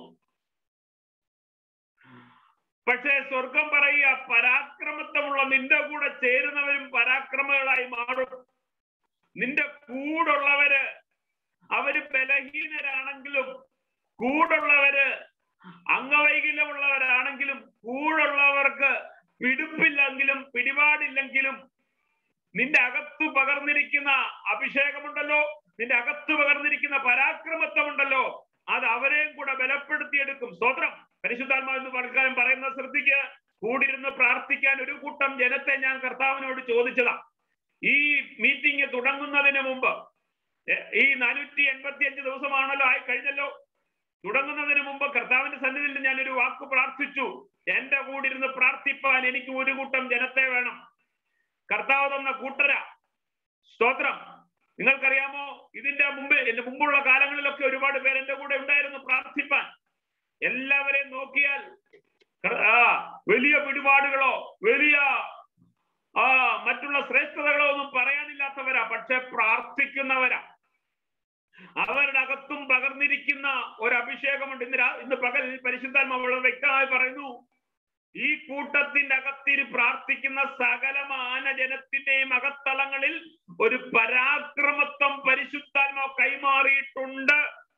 പക്ഷേ സ്വർഗം പറയുക പരാക്രമത്വമുള്ള നിന്റെ കൂടെ ചേരുന്നവരും പരാക്രമങ്ങളായി മാറും നിന്റെ കൂടുള്ളവര് അവര് ബലഹീനരാണെങ്കിലും കൂടുള്ളവര് അംഗവൈകല്യമുള്ളവരാണെങ്കിലും കൂടുള്ളവർക്ക് പിടിപ്പില്ലെങ്കിലും പിടിപാടില്ലെങ്കിലും നിന്റെ അകത്ത് പകർന്നിരിക്കുന്ന അഭിഷേകമുണ്ടല്ലോ നിന്റെ അകത്ത് പകർന്നിരിക്കുന്ന പരാക്രമത്വമുണ്ടല്ലോ അത് അവരെയും കൂടെ ബലപ്പെടുത്തിയെടുക്കും സ്തോത്രം പരിശുദ്ധാത്മാവ് എന്ന് പലക്കാലം പറയുന്ന ശ്രദ്ധിക്ക് കൂടിരുന്ന് പ്രാർത്ഥിക്കാൻ ഒരു കൂട്ടം ജനത്തെ ഞാൻ കർത്താവിനോട് ചോദിച്ചതാ ഈ മീറ്റിംഗ് തുടങ്ങുന്നതിന് മുമ്പ് എ- ഈ നാനൂറ്റി എൺപത്തി അഞ്ച് ദിവസമാണല്ലോ ആയി കഴിഞ്ഞല്ലോ തുടങ്ങുന്നതിന് മുമ്പ് കർത്താവിന്റെ സന്നിധിയിൽ ഞാൻ ഒരു വാക്ക് പ്രാർത്ഥിച്ചു എന്റെ കൂടെ ഇരുന്ന് പ്രാർത്ഥിപ്പാൻ എനിക്ക് ഒരു കൂട്ടം ജനത്തെ വേണം കർത്താവ് തന്ന കൂട്ടര സ്തോത്രം നിങ്ങൾക്കറിയാമോ ഇതിന്റെ മുമ്പ് എന്റെ മുമ്പുള്ള കാലങ്ങളിലൊക്കെ ഒരുപാട് പേര് എന്റെ കൂടെ ഉണ്ടായിരുന്നു പ്രാർത്ഥിപ്പാൻ എല്ലാവരെയും നോക്കിയാൽ കർ- ആ വലിയ പിടിപാടുകളോ വലിയ ആ മറ്റുള്ള ശ്രേഷ്ഠതകളോ ഒന്നും പറയാനില്ലാത്തവരാ പക്ഷെ പ്രാർത്ഥിക്കുന്നവരാ അവരുടെ അകത്തും പകർന്നിരിക്കുന്ന ഒരു അഭിഷേകമുണ്ട് ഇന്ന് രാ- ഇന്ന് പകൽ പരിശുദ്ധാത്മാവ് വളരെ വ്യക്തമായി പറയുന്നു ഈ കൂട്ടത്തിന്റെ അകത്തിരി പ്രാർത്ഥിക്കുന്ന സകലമാന ജനത്തിന്റെയും അകത്തളങ്ങളിൽ ഒരു പരാക്രമത്വം പരിശുദ്ധാത്മാവ് കൈമാറിയിട്ടുണ്ട്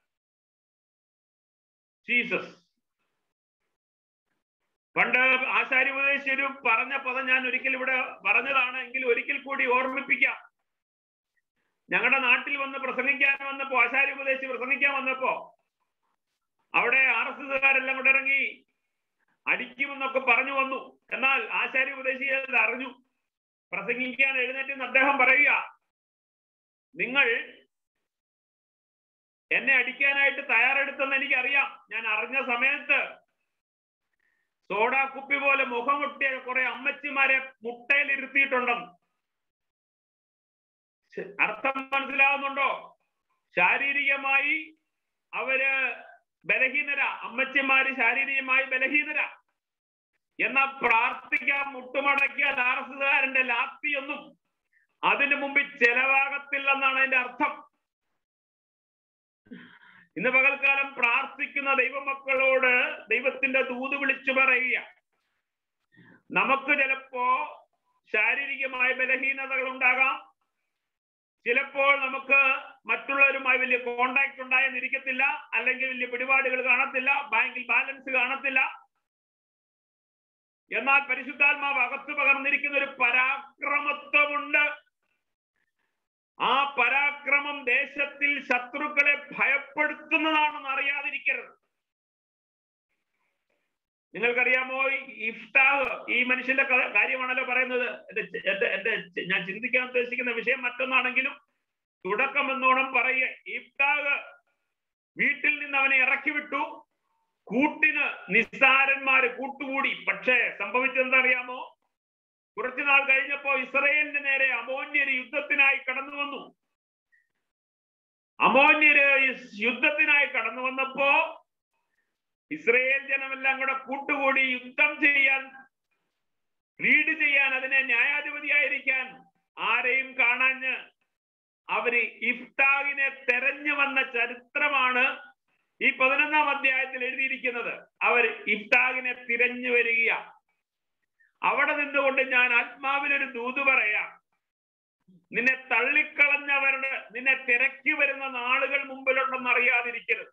ജീസസ് പണ്ട് ആശാര്യോപദേശരും പറഞ്ഞ പദം ഞാൻ ഒരിക്കൽ ഇവിടെ പറഞ്ഞതാണ് എങ്കിൽ ഒരിക്കൽ കൂടി ഓർമ്മിപ്പിക്കാം ഞങ്ങളുടെ നാട്ടിൽ വന്ന് പ്രസംഗിക്കാൻ വന്നപ്പോ ആശാര്യോപദേശി പ്രസംഗിക്കാൻ വന്നപ്പോ അവിടെ ആർ എസ് എസ്കാരെല്ലാം കൂടെ ഇറങ്ങി അടിക്കുമെന്നൊക്കെ പറഞ്ഞു വന്നു എന്നാൽ ആശാര്യോപദേശി അത് അറിഞ്ഞു പ്രസംഗിക്കാൻ എഴുന്നേറ്റ് അദ്ദേഹം പറയുക നിങ്ങൾ എന്നെ അടിക്കാനായിട്ട് തയ്യാറെടുത്തെന്ന് എനിക്കറിയാം ഞാൻ അറിഞ്ഞ സമയത്ത് സോഡാ കുപ്പി പോലെ മുഖമൊട്ടിയ കുറെ അമ്മച്ചിമാരെ മുട്ടയിൽ ഇരുത്തിയിട്ടുണ്ടെന്ന് ശ- അർത്ഥം മനസ്സിലാവുന്നുണ്ടോ ശാരീരികമായി അവര് ബലഹീനര അമ്മച്ചിമാര് ശാരീരികമായി ബലഹീനര എന്നാ പ്രാർത്ഥിക്കാൻ മുട്ടുമടക്കിയാൽ ആർ എസ് എസുകാരന്റെ ലാത്തിയൊന്നും അതിനു മുമ്പിൽ ചെലവാകത്തില്ലെന്നാണ് അതിന്റെ അർത്ഥം ഇന്ന് പകൽക്കാലം പ്രാർത്ഥിക്കുന്ന ദൈവമക്കളോട് ദൈവത്തിന്റെ ദൂത് വിളിച്ചു പറയുക നമുക്ക് ചിലപ്പോ ശാരീരികമായ ബലഹീനതകൾ ഉണ്ടാകാം ചിലപ്പോൾ നമുക്ക് മറ്റുള്ളവരുമായി വലിയ കോണ്ടാക്ട് ഉണ്ടായെന്നിരിക്കത്തില്ല അല്ലെങ്കിൽ വലിയ പിടിപാടുകൾ കാണത്തില്ല ബാങ്കിൽ ബാലൻസ് കാണത്തില്ല എന്നാൽ പരിശുദ്ധാത്മാവ് അകത്ത് പകർന്നിരിക്കുന്ന ഒരു പരാക്രമത്വമുണ്ട് ആ പരാക്രമം ദേശത്തിൽ ശത്രുക്കളെ ഭയപ്പെടുത്തുന്നതാണെന്ന് അറിയാതിരിക്കരുത് നിങ്ങൾക്കറിയാമോ ഇഫ്താഹ് ഈ മനുഷ്യന്റെ ക- കാര്യമാണല്ലോ പറയുന്നത് എന്റെ ചെ- എന്റെ എന്റെ ചെ- ഞാൻ ചിന്തിക്കാൻ ഉദ്ദേശിക്കുന്ന വിഷയം മറ്റൊന്നാണെങ്കിലും തുടക്കം എന്നോണം പറയുക ഇഫ്താഹ് വീട്ടിൽ നിന്ന് അവനെ ഇറക്കി വിട്ടു കൂട്ടിന് നിസ്സാരന്മാര് കൂട്ടുകൂടി പക്ഷേ സംഭവിച്ചെന്താ അറിയാമോ കുറച്ചു നാൾ കഴിഞ്ഞപ്പോ ഇസ്രയേലിന് നേരെ അമോന്യര് യുദ്ധത്തിനായി കടന്നു വന്നു അമോന്യര് ഇസ് യുദ്ധത്തിനായി കടന്നു വന്നപ്പോ ഇസ്രയേൽ ജനമെല്ലാം കൂടെ കൂട്ടുകൂടി യുദ്ധം ചെയ്യാൻ ലീഡ് ചെയ്യാൻ അതിനെ ന്യായാധിപതിയായിരിക്കാൻ ആരെയും കാണാഞ്ഞ് അവര് ഇഫ്താഹിനെ തെരഞ്ഞു വന്ന ചരിത്രമാണ് ഈ പതിനൊന്നാം അധ്യായത്തിൽ എഴുതിയിരിക്കുന്നത് അവർ ഇഫ്താഹിനെ തിരഞ്ഞു വരിക അവിടെ നിന്നുകൊണ്ട് ഞാൻ ആത്മാവിലൊരു ദൂത് പറയാം നിന്നെ തള്ളിക്കളഞ്ഞവരുടെ നിന്നെ തിരക്കി വരുന്ന നാളുകൾ മുമ്പിലുണ്ടെന്ന് അറിയാതിരിക്കരുത്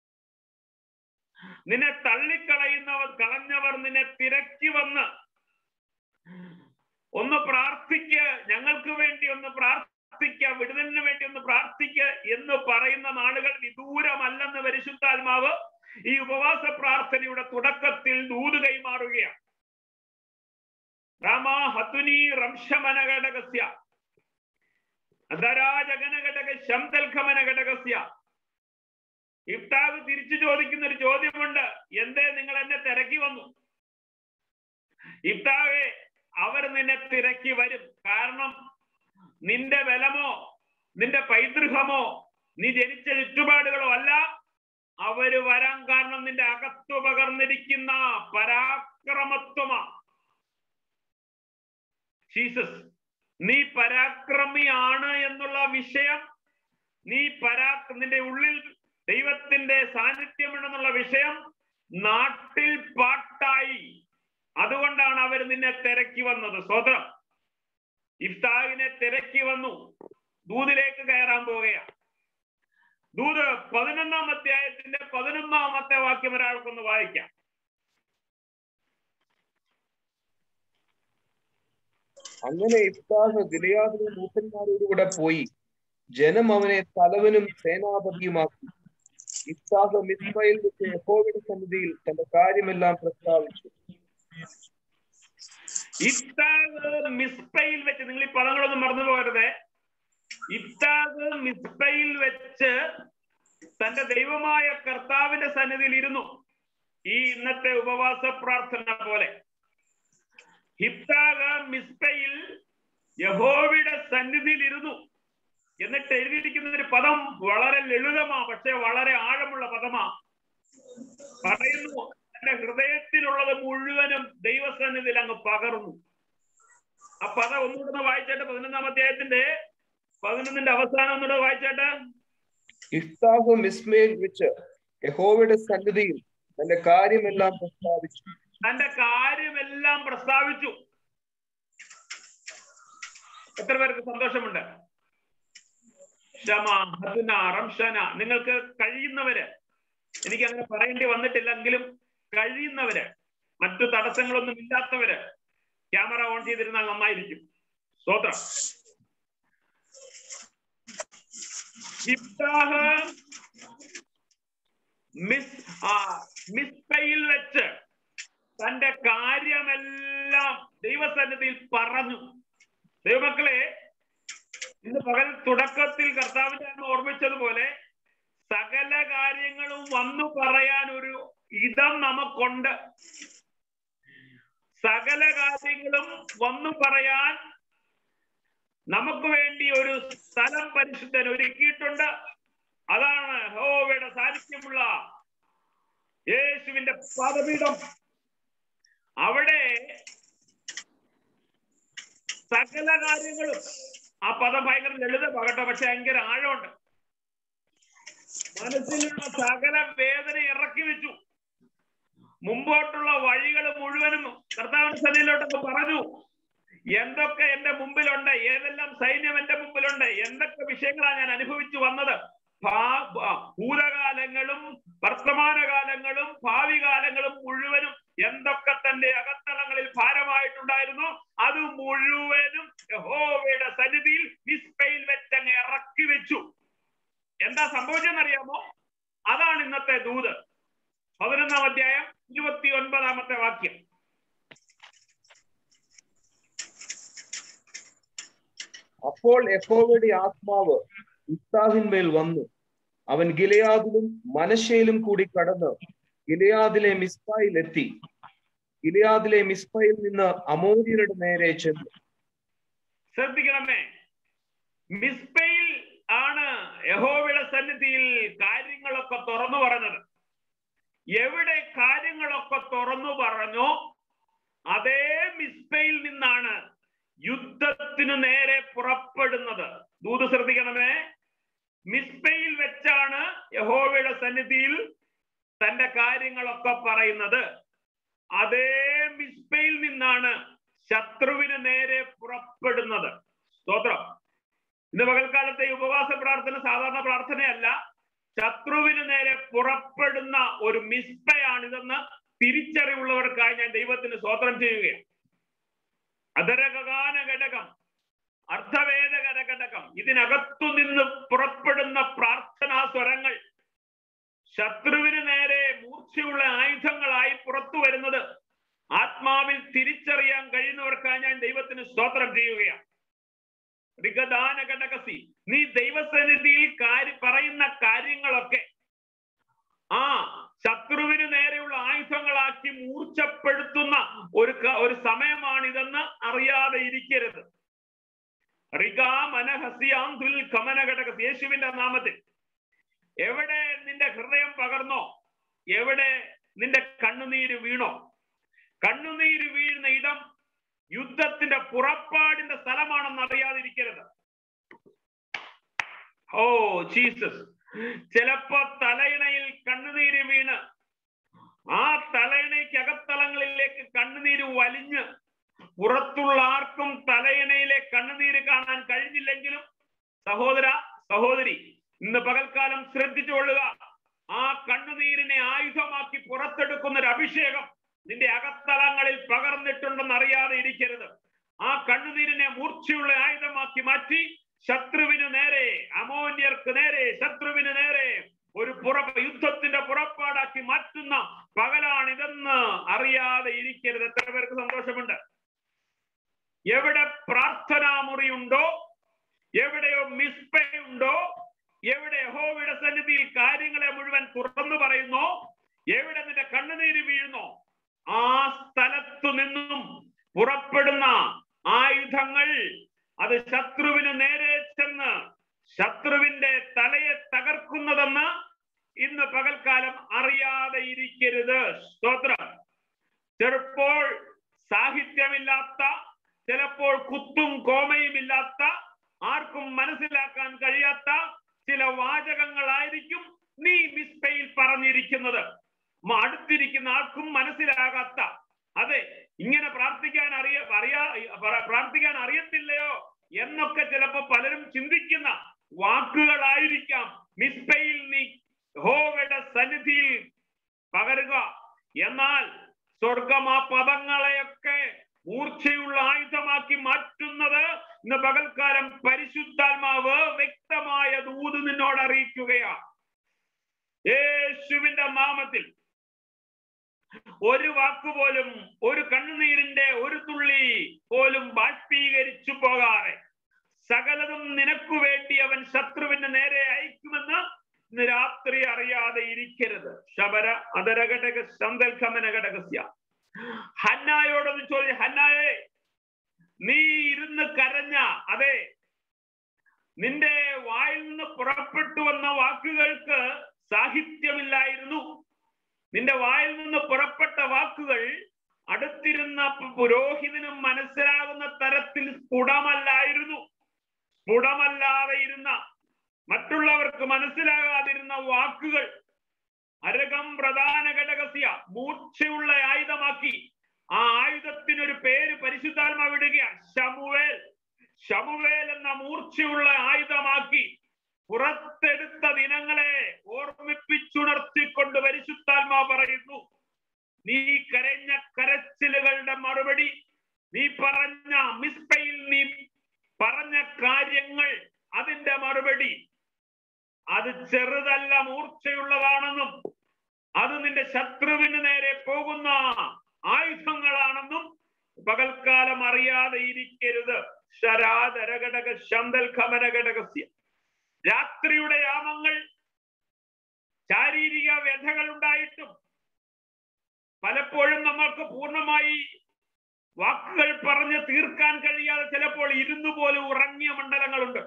നിന്നെ തള്ളിക്കളയുന്നവർ കളഞ്ഞവർ നിന്നെ തിരക്കി വന്ന് ഒന്ന് പ്രാർത്ഥിക്ക ഞങ്ങൾക്ക് വേണ്ടി ഒന്ന് പ്രാർത്ഥിക്ക വിടുതലിന് വേണ്ടി ഒന്ന് പ്രാർത്ഥിക്ക എന്ന് പറയുന്ന നാളുകൾ വിദൂരമല്ലെന്ന് പരിശുദ്ധാത്മാവ് ഈ ഉപവാസ പ്രാർത്ഥനയുടെ തുടക്കത്തിൽ ദൂത് കൈമാറുകയാണ് രാമ ഹതുനി റംശമനഘടകസ്യ അന്തരാജഗനഘടക ശംതൽഖമനഘടകസ്യ ഇഫ്താബ് തിരിച്ചു ചോദിക്കുന്ന ഒരു ചോദ്യമുണ്ട് എന്തേ നിങ്ങൾ എന്നെ തിരക്കി വന്നു ഇഫ്താവെ അവർ നിന്നെ തിരക്കി വരും കാരണം നിന്റെ ബലമോ നിന്റെ പൈതൃകമോ നീ ജനിച്ച ചുറ്റുപാടുകളോ അല്ല അവര് വരാൻ കാരണം നിന്റെ അകത്തു പകർന്നിരിക്കുന്ന പരാക്രമത്വമാ ജീസസ് നീ പരാക്രമിയാണ് എന്നുള്ള വിഷയം നീ പരാക്ര നിന്റെ ഉള്ളിൽ ദൈവത്തിന്റെ സാന്നിധ്യമുണ്ടെന്നുള്ള വിഷയം നാട്ടിൽ പാട്ടായി അതുകൊണ്ടാണ് അവർ നിന്നെ തിരക്കി വന്നത് സ്വതം ഇഫ്താഹിനെ തിരക്കി വന്നു ദൂതിലേക്ക് കയറാൻ പോവുകയാണ് ദൂത് പതിനൊന്നാം അധ്യായത്തിന്റെ പതിനൊന്നാമത്തെ വാക്യം ഒരാൾക്കൊന്ന് വായിക്കാം അങ്ങനെ ഇഫ്താഹ് ഗിലയാദിലെ മൂപ്പന്മാരോടുകൂടെ പോയി ജനം അവനെ തലവനും സേനാപതിയുമാക്കി ഇഫ്താഹ് മിസ്മയിൽ വെച്ച് യഹോവയുടെ സന്നിധിയിൽ തന്റെ കാര്യമെല്ലാം പ്രസ്താവിച്ചു ഇഫ്താഹ് മിസ്പയിൽ വെച്ച് നിങ്ങൾ ഈ പദങ്ങളൊന്നും മറന്നു പോകരുത് ഇഫ്താഹ് മിസ്പയിൽ വെച്ച് തന്റെ ദൈവമായ കർത്താവിന്റെ സന്നിധിയിൽ ഇരുന്നു ഈ ഇന്നത്തെ ഉപവാസ പ്രാർത്ഥന പോലെ ഹിപ്താഗ് മിസ്പയിൽ യഹോവയുടെ സന്നിധിയിൽ ഇരുന്നു എന്നിട്ട് എഴുതിയിരിക്കുന്ന ഒരു പദം വളരെ ലളിതമാ പക്ഷെ വളരെ ആഴമുള്ള പദമാ പറയുന്നു തന്റെ ഹൃദയത്തിലുള്ളത് മുഴുവനും ദൈവസന്നിധിയിൽ അങ്ങ് പകർന്നു ആ പദം ഒന്നുകൂടെ വായിച്ചേട്ടെ പതിനൊന്നാം അധ്യായത്തിന്റെ പതിനൊന്നിന്റെ അവസാനം ഒന്നുകൂടെ വായിച്ചേട്ടെ ഇഫ്താഹ് മിസ്മയിൽ വെച്ച് യഹോവയുടെ സന്നിധിയിൽ തന്റെ കാര്യമെല്ലാം പ്രസ്താവിച്ചു തന്റെ കാര്യമെല്ലാം പ്രസ്താവിച്ചു എത്ര പേർക്ക് സന്തോഷമുണ്ട് ക്ഷമ ഹതുന റംഷന നിങ്ങൾക്ക് കഴിയുന്നവര് എനിക്ക് അങ്ങനെ പറയേണ്ടി വന്നിട്ടില്ലെങ്കിലും കഴിയുന്നവര് മറ്റു തടസ്സങ്ങളൊന്നും ഇല്ലാത്തവര് ക്യാമറ ഓൺ ചെയ്തിരുന്നാൽ നന്നായിരിക്കും സ്തോത്രം ഇബ്താഹ് മിസ് ആ മിസ്പയിൽ വെച്ച് തന്റെ കാര്യമെല്ലാം ദൈവസന്നിധിയിൽ പറഞ്ഞു ദൈവമക്കളെ ഇന്ന് പകൽ തുടക്കത്തിൽ കർത്താവിന്റെ അന്ന് ഓർമ്മിച്ചതുപോലെ സകല കാര്യങ്ങളും വന്നു പറയാൻ ഒരു ഇതം നമുക്കുണ്ട് സകല കാര്യങ്ങളും വന്നു പറയാൻ നമുക്ക് വേണ്ടി ഒരു സ്ഥലം പരിശുദ്ധൻ ഒരുക്കിയിട്ടുണ്ട് അതാണ് ഹോവയുടെ സാന്നിധ്യമുള്ള യേശുവിന്റെ പാദപീഠം അവിടെ സകല കാര്യങ്ങളും ആ പദം ഭയങ്കര ലളിതമാകട്ടെ പക്ഷെ ഭയങ്കര ആഴമുണ്ട് മനസ്സിലുള്ള സകല വേദന ഇറക്കി വെച്ചു മുമ്പോട്ടുള്ള വഴികൾ മുഴുവനും കർത്താവിന്റെ സന്നിധിയിലോട്ടൊക്കെ പറഞ്ഞു എന്തൊക്കെ എന്റെ മുമ്പിലുണ്ട് ഏതെല്ലാം സൈന്യം എന്റെ മുമ്പിലുണ്ട് എന്തൊക്കെ വിഷയങ്ങളാണ് ഞാൻ അനുഭവിച്ചു വന്നത് ഭാ- ഭ- ഭൂതകാലങ്ങളും വർത്തമാനകാലങ്ങളും ഭാവി കാലങ്ങളും മുഴുവനും എന്തൊക്കെ തന്റെ അകത്തളങ്ങളിൽ ഭാരമായിട്ടുണ്ടായിരുന്നു അത് മുഴുവനും യഹോവയുടെ സന്നിധിയിൽ മിസ്പയിൽ വെച്ചങ്ങ് എന്താ സംഭവിച്ചെന്നറിയാമോ അതാണ് ഇന്നത്തെ ദൂത് പതിനൊന്നാം അധ്യായം ഇരുപത്തി ഒൻപതാമത്തെ വാക്യം അപ്പോൾ യഹോവയുടെ ആത്മാവ് ഇഫ്താഹിന്മേൽ വന്നു അവൻ ഗിലയാദിലും മനശയിലും കൂടി കടന്ന് ഗിലയാദിലെ മിസ്ബയിൽ എത്തി ഗിലയാദിലെ മിസ്ബയിൽ നിന്ന് അമോര്യരുടെ നേരെ ചെന്നു ശ്രദ്ധിക്കണമേ മിസ്ബയിൽ ആണ് യഹോവയുടെ സന്നിധിയിൽ കാര്യങ്ങളൊക്കെ തുറന്നു പറഞ്ഞത് എവിടെ കാര്യങ്ങളൊക്കെ തുറന്നു പറഞ്ഞോ അതേ മിസ്ബയിൽ നിന്നാണ് യുദ്ധത്തിനു നേരെ പുറപ്പെടുന്നത് ദൂത് ശ്രദ്ധിക്കണമേ മിസ്ബയിൽ വെച്ചാണ് യഹോവയുടെ സന്നിധിയിൽ തന്റെ കാര്യങ്ങളൊക്കെ പറയുന്നത് അതേ മിസ്ബയിൽ നിന്നാണ് ശത്രുവിന് നേരെ പുറപ്പെടുന്നത് സ്തോത്രം ഇന്ന് പകൽക്കാലത്തെ ഈ ഉപവാസ പ്രാർത്ഥന സാധാരണ പ്രാർത്ഥനയല്ല ശത്രുവിന് നേരെ പുറപ്പെടുന്ന ഒരു മിസ്ബയാണിതെന്ന് തിരിച്ചറിവുള്ളവർക്കായി ഞാൻ ദൈവത്തിന് സ്തോത്രം ചെയ്യുകയാണ് അതരഗാന ഘടകം അർത്ഥവേദകര ഘടകം ഇതിനകത്തു നിന്ന് പുറപ്പെടുന്ന പ്രാർത്ഥനാ സ്വരങ്ങൾ ശത്രുവിന് നേരെ മൂർച്ചയുള്ള ആയുധങ്ങളായി പുറത്തു വരുന്നത് ആത്മാവിൽ തിരിച്ചറിയാൻ കഴിയുന്നവർക്കായി ഞാൻ ദൈവത്തിന് സ്തോത്രം ചെയ്യുകയാണ് ഋഗദാന ഘടകസി നീ ദൈവസന്നിധിയിൽ കാര്യ പറയുന്ന കാര്യങ്ങളൊക്കെ ആ ശത്രുവിന് നേരെയുള്ള ആയുധങ്ങളാക്കി മൂർച്ചപ്പെടുത്തുന്ന ഒരു ക- ഒരു സമയമാണിതെന്ന് അറിയാതെ ഇരിക്കരുത് റിഗാ മനഹസിയാന്തുൽ കമന ഘടകസി യേശുവിന്റെ നാമത്തിൽ എവിടെ നിന്റെ ഹൃദയം പകർന്നോ എവിടെ നിന്റെ കണ്ണുനീര് വീണോ കണ്ണുനീര് വീഴുന്ന ഇടം യുദ്ധത്തിന്റെ പുറപ്പാടിന്റെ സ്ഥലമാണെന്ന് അറിയാതിരിക്കരുത് ഓ ജീസസ് ചിലപ്പോ തലയിണയിൽ കണ്ണുനീര് വീണ് ആ തലയിണയ്ക്ക് അകത്തളങ്ങളിലേക്ക് കണ്ണുനീര് വലിഞ്ഞ് പുറത്തുള്ള ആർക്കും തലയിണയിലെ കണ്ണുനീര് കാണാൻ കഴിഞ്ഞില്ലെങ്കിലും സഹോദര സഹോദരി ഇന്ന് പകൽക്കാലം ശ്രദ്ധിച്ചുകൊള്ളുക ആ കണ്ണുനീരിനെ ആയുധമാക്കി പുറത്തെടുക്കുന്ന ഒരു അഭിഷേകം നിന്റെ അകത്തളങ്ങളിൽ പകർന്നിട്ടുണ്ടെന്ന് അറിയാതെ ഇരിക്കരുത് ആ കണ്ണുനീരിനെ മൂർച്ചയുള്ള ആയുധമാക്കി മാറ്റി ശത്രുവിന് നേരെ അമോന്യർക്ക് നേരെ ശത്രുവിന് നേരെ ഒരു പുറ യുദ്ധത്തിന്റെ പുറപ്പാടാക്കി മാറ്റുന്ന പകലാണിതെന്ന് അറിയാതെ ഇരിക്കരുത് എത്ര പേർക്ക് സന്തോഷമുണ്ട് എവിടെ പ്രാർത്ഥനാ മുറിയുണ്ടോ എവിടെയോ മിസ്പയുണ്ടോ എവിടെ യഹോവയുടെ സന്നിധിയിൽ കാര്യങ്ങളെ മുഴുവൻ തുറന്നു പറയുന്നോ എവിടെ നിന്റെ കണ്ണുനീര് വീഴുന്നോ ആ സ്ഥലത്തു നിന്നും പുറപ്പെടുന്ന ആയുധങ്ങൾ അത് ശത്രുവിന് നേരെ ചെന്ന് ശത്രുവിന്റെ തലയെ തകർക്കുന്നതെന്ന് ഇന്ന് പകൽക്കാലം അറിയാതെ ഇരിക്കരുത് സ്തോത്രം ചിലപ്പോൾ സാഹിത്യമില്ലാത്ത ചിലപ്പോൾ കുത്തും കോമയും ഇല്ലാത്ത ആർക്കും മനസ്സിലാക്കാൻ കഴിയാത്ത ചില വാചകങ്ങളായിരിക്കും നീ മിസ്പയിൽ പറഞ്ഞിരിക്കുന്നത് മ- അടുത്തിരിക്കുന്ന ആർക്കും മനസ്സിലാകാത്ത അതെ ഇങ്ങനെ പ്രാർത്ഥിക്കാൻ അറിയ അറിയാ പറ- പ്രാർത്ഥിക്കാൻ അറിയത്തില്ലയോ എന്നൊക്കെ ചിലപ്പോ പലരും ചിന്തിക്കുന്ന വാക്കുകളായിരിക്കാം മിസ്പയിൽ നീ ഹോവയുടെ സന്നിധിയിൽ പകരുക എന്നാൽ സ്വർഗം ആ പദങ്ങളെയൊക്കെ മൂർച്ചയുള്ള ആയുധമാക്കി മാറ്റുന്നത് ഇന്ന് പകൽക്കാലം പരിശുദ്ധാത്മാവ് വ്യക്തമായ ദൂത് നിന്നോട് അറിയിക്കുകയാണ് യേശുവിന്റെ നാമത്തിൽ ഒരു വാക്കുപോലും ഒരു കണ്ണുനീരിന്റെ ഒരു തുള്ളി പോലും ബാഷ്പീകരിച്ചു പോകാതെ സകലതും നിനക്കു വേണ്ടി അവൻ ശത്രുവിന് നേരെ അയക്കുമെന്ന് ഇന്ന് രാത്രി അറിയാതെ ഇരിക്കരുത് ശബര അതരഘടക സന്തൽഖമന ഘടകസ്യ ഹന്നായോടൊന്ന് ചോദിച്ചു ഹന്നായെ നീ ഇരുന്ന് കരഞ്ഞ അതെ നിന്റെ വായിൽ നിന്ന് പുറപ്പെട്ടു വന്ന വാക്കുകൾക്ക് സാഹിത്യമില്ലായിരുന്നു നിന്റെ വായിൽ നിന്ന് പുറപ്പെട്ട വാക്കുകൾ അടുത്തിരുന്ന പുരോഹിതനും മനസ്സിലാകുന്ന തരത്തിൽ സ്ഫുടമല്ലായിരുന്നു സ്ഫുടമല്ലാതെ ഇരുന്ന മറ്റുള്ളവർക്ക് മനസ്സിലാകാതിരുന്ന വാക്കുകൾ അരകം പ്രധാന ഘടകസ്യ മൂർച്ചയുള്ള ആയുധമാക്കി ആ ആയുധത്തിനൊരു പേര് പരിശുദ്ധാത്മ വിടുകയാണ് ശമുവേൽ ശമുവേൽ എന്ന മൂർച്ചയുള്ള ആയുധമാക്കി പുറത്തെടുത്ത ദിനങ്ങളെ ഓർമ്മിപ്പിച്ചുണർത്തിക്കൊണ്ട് പരിശുദ്ധാത്മാ പറയുന്നു നീ കരഞ്ഞ കരച്ചിലുകളുടെ മറുപടി നീ പറഞ്ഞ മിസ്പയിൽ നീ പറഞ്ഞ കാര്യങ്ങൾ അതിന്റെ മറുപടി അത് ചെറുതല്ല മൂർച്ചയുള്ളതാണെന്നും അത് നിന്റെ ശത്രുവിന് നേരെ പോകുന്ന ആയുധങ്ങളാണെന്നും പകൽക്കാലം അറിയാതെ ഇരിക്കരുത് ശരാതരഘടക ശന്തൽ ഖമനഘടകസ്യ രാത്രിയുടെ യാമങ്ങൾ ശാരീരിക വ്യഥകൾ ഉണ്ടായിട്ടും പലപ്പോഴും നമ്മൾക്ക് പൂർണ്ണമായി വാക്കുകൾ പറഞ്ഞ് തീർക്കാൻ കഴിയാതെ ചിലപ്പോൾ ഇരുന്നു പോലും ഉറങ്ങിയ മണ്ഡലങ്ങളുണ്ട്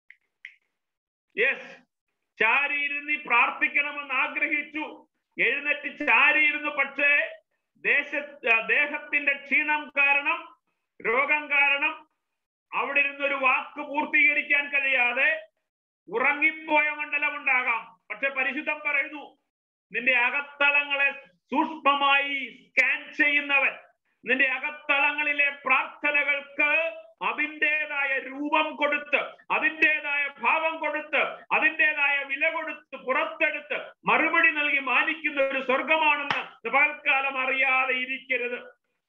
യെസ് ചാരിയിരുന്ന് പ്രാർത്ഥിക്കണമെന്ന് ആഗ്രഹിച്ചു എഴുന്നേറ്റ് ചാരിയിരുന്നു പക്ഷേ ദേശ ദേഹത്തിന്റെ ക്ഷീണം കാരണം രോഗം കാരണം അവിടെ ഇരുന്നൊരു വാക്ക് പൂർത്തീകരിക്കാൻ കഴിയാതെ ഉറങ്ങിപ്പോയ മണ്ഡലം ഉണ്ടാകാം പക്ഷെ പരിശുദ്ധം പറയുന്നു നിന്റെ അകത്തളങ്ങളെ സൂക്ഷ്മമായി സ്കാൻ ചെയ്യുന്നവൻ നിന്റെ അകത്തളങ്ങളിലെ പ്രാർത്ഥനകൾക്ക് അതിൻ്റെതായ രൂപം കൊടുത്ത് അതിൻ്റെതായ ഭാവം കൊടുത്ത് അതിൻ്റെതായ വില കൊടുത്ത് പുറത്തെടുത്ത് മറുപടി നൽകി മാനിക്കുന്ന ഒരു സ്വർഗമാണെന്ന് പകൽക്കാലം അറിയാതെ ഇരിക്കരുത്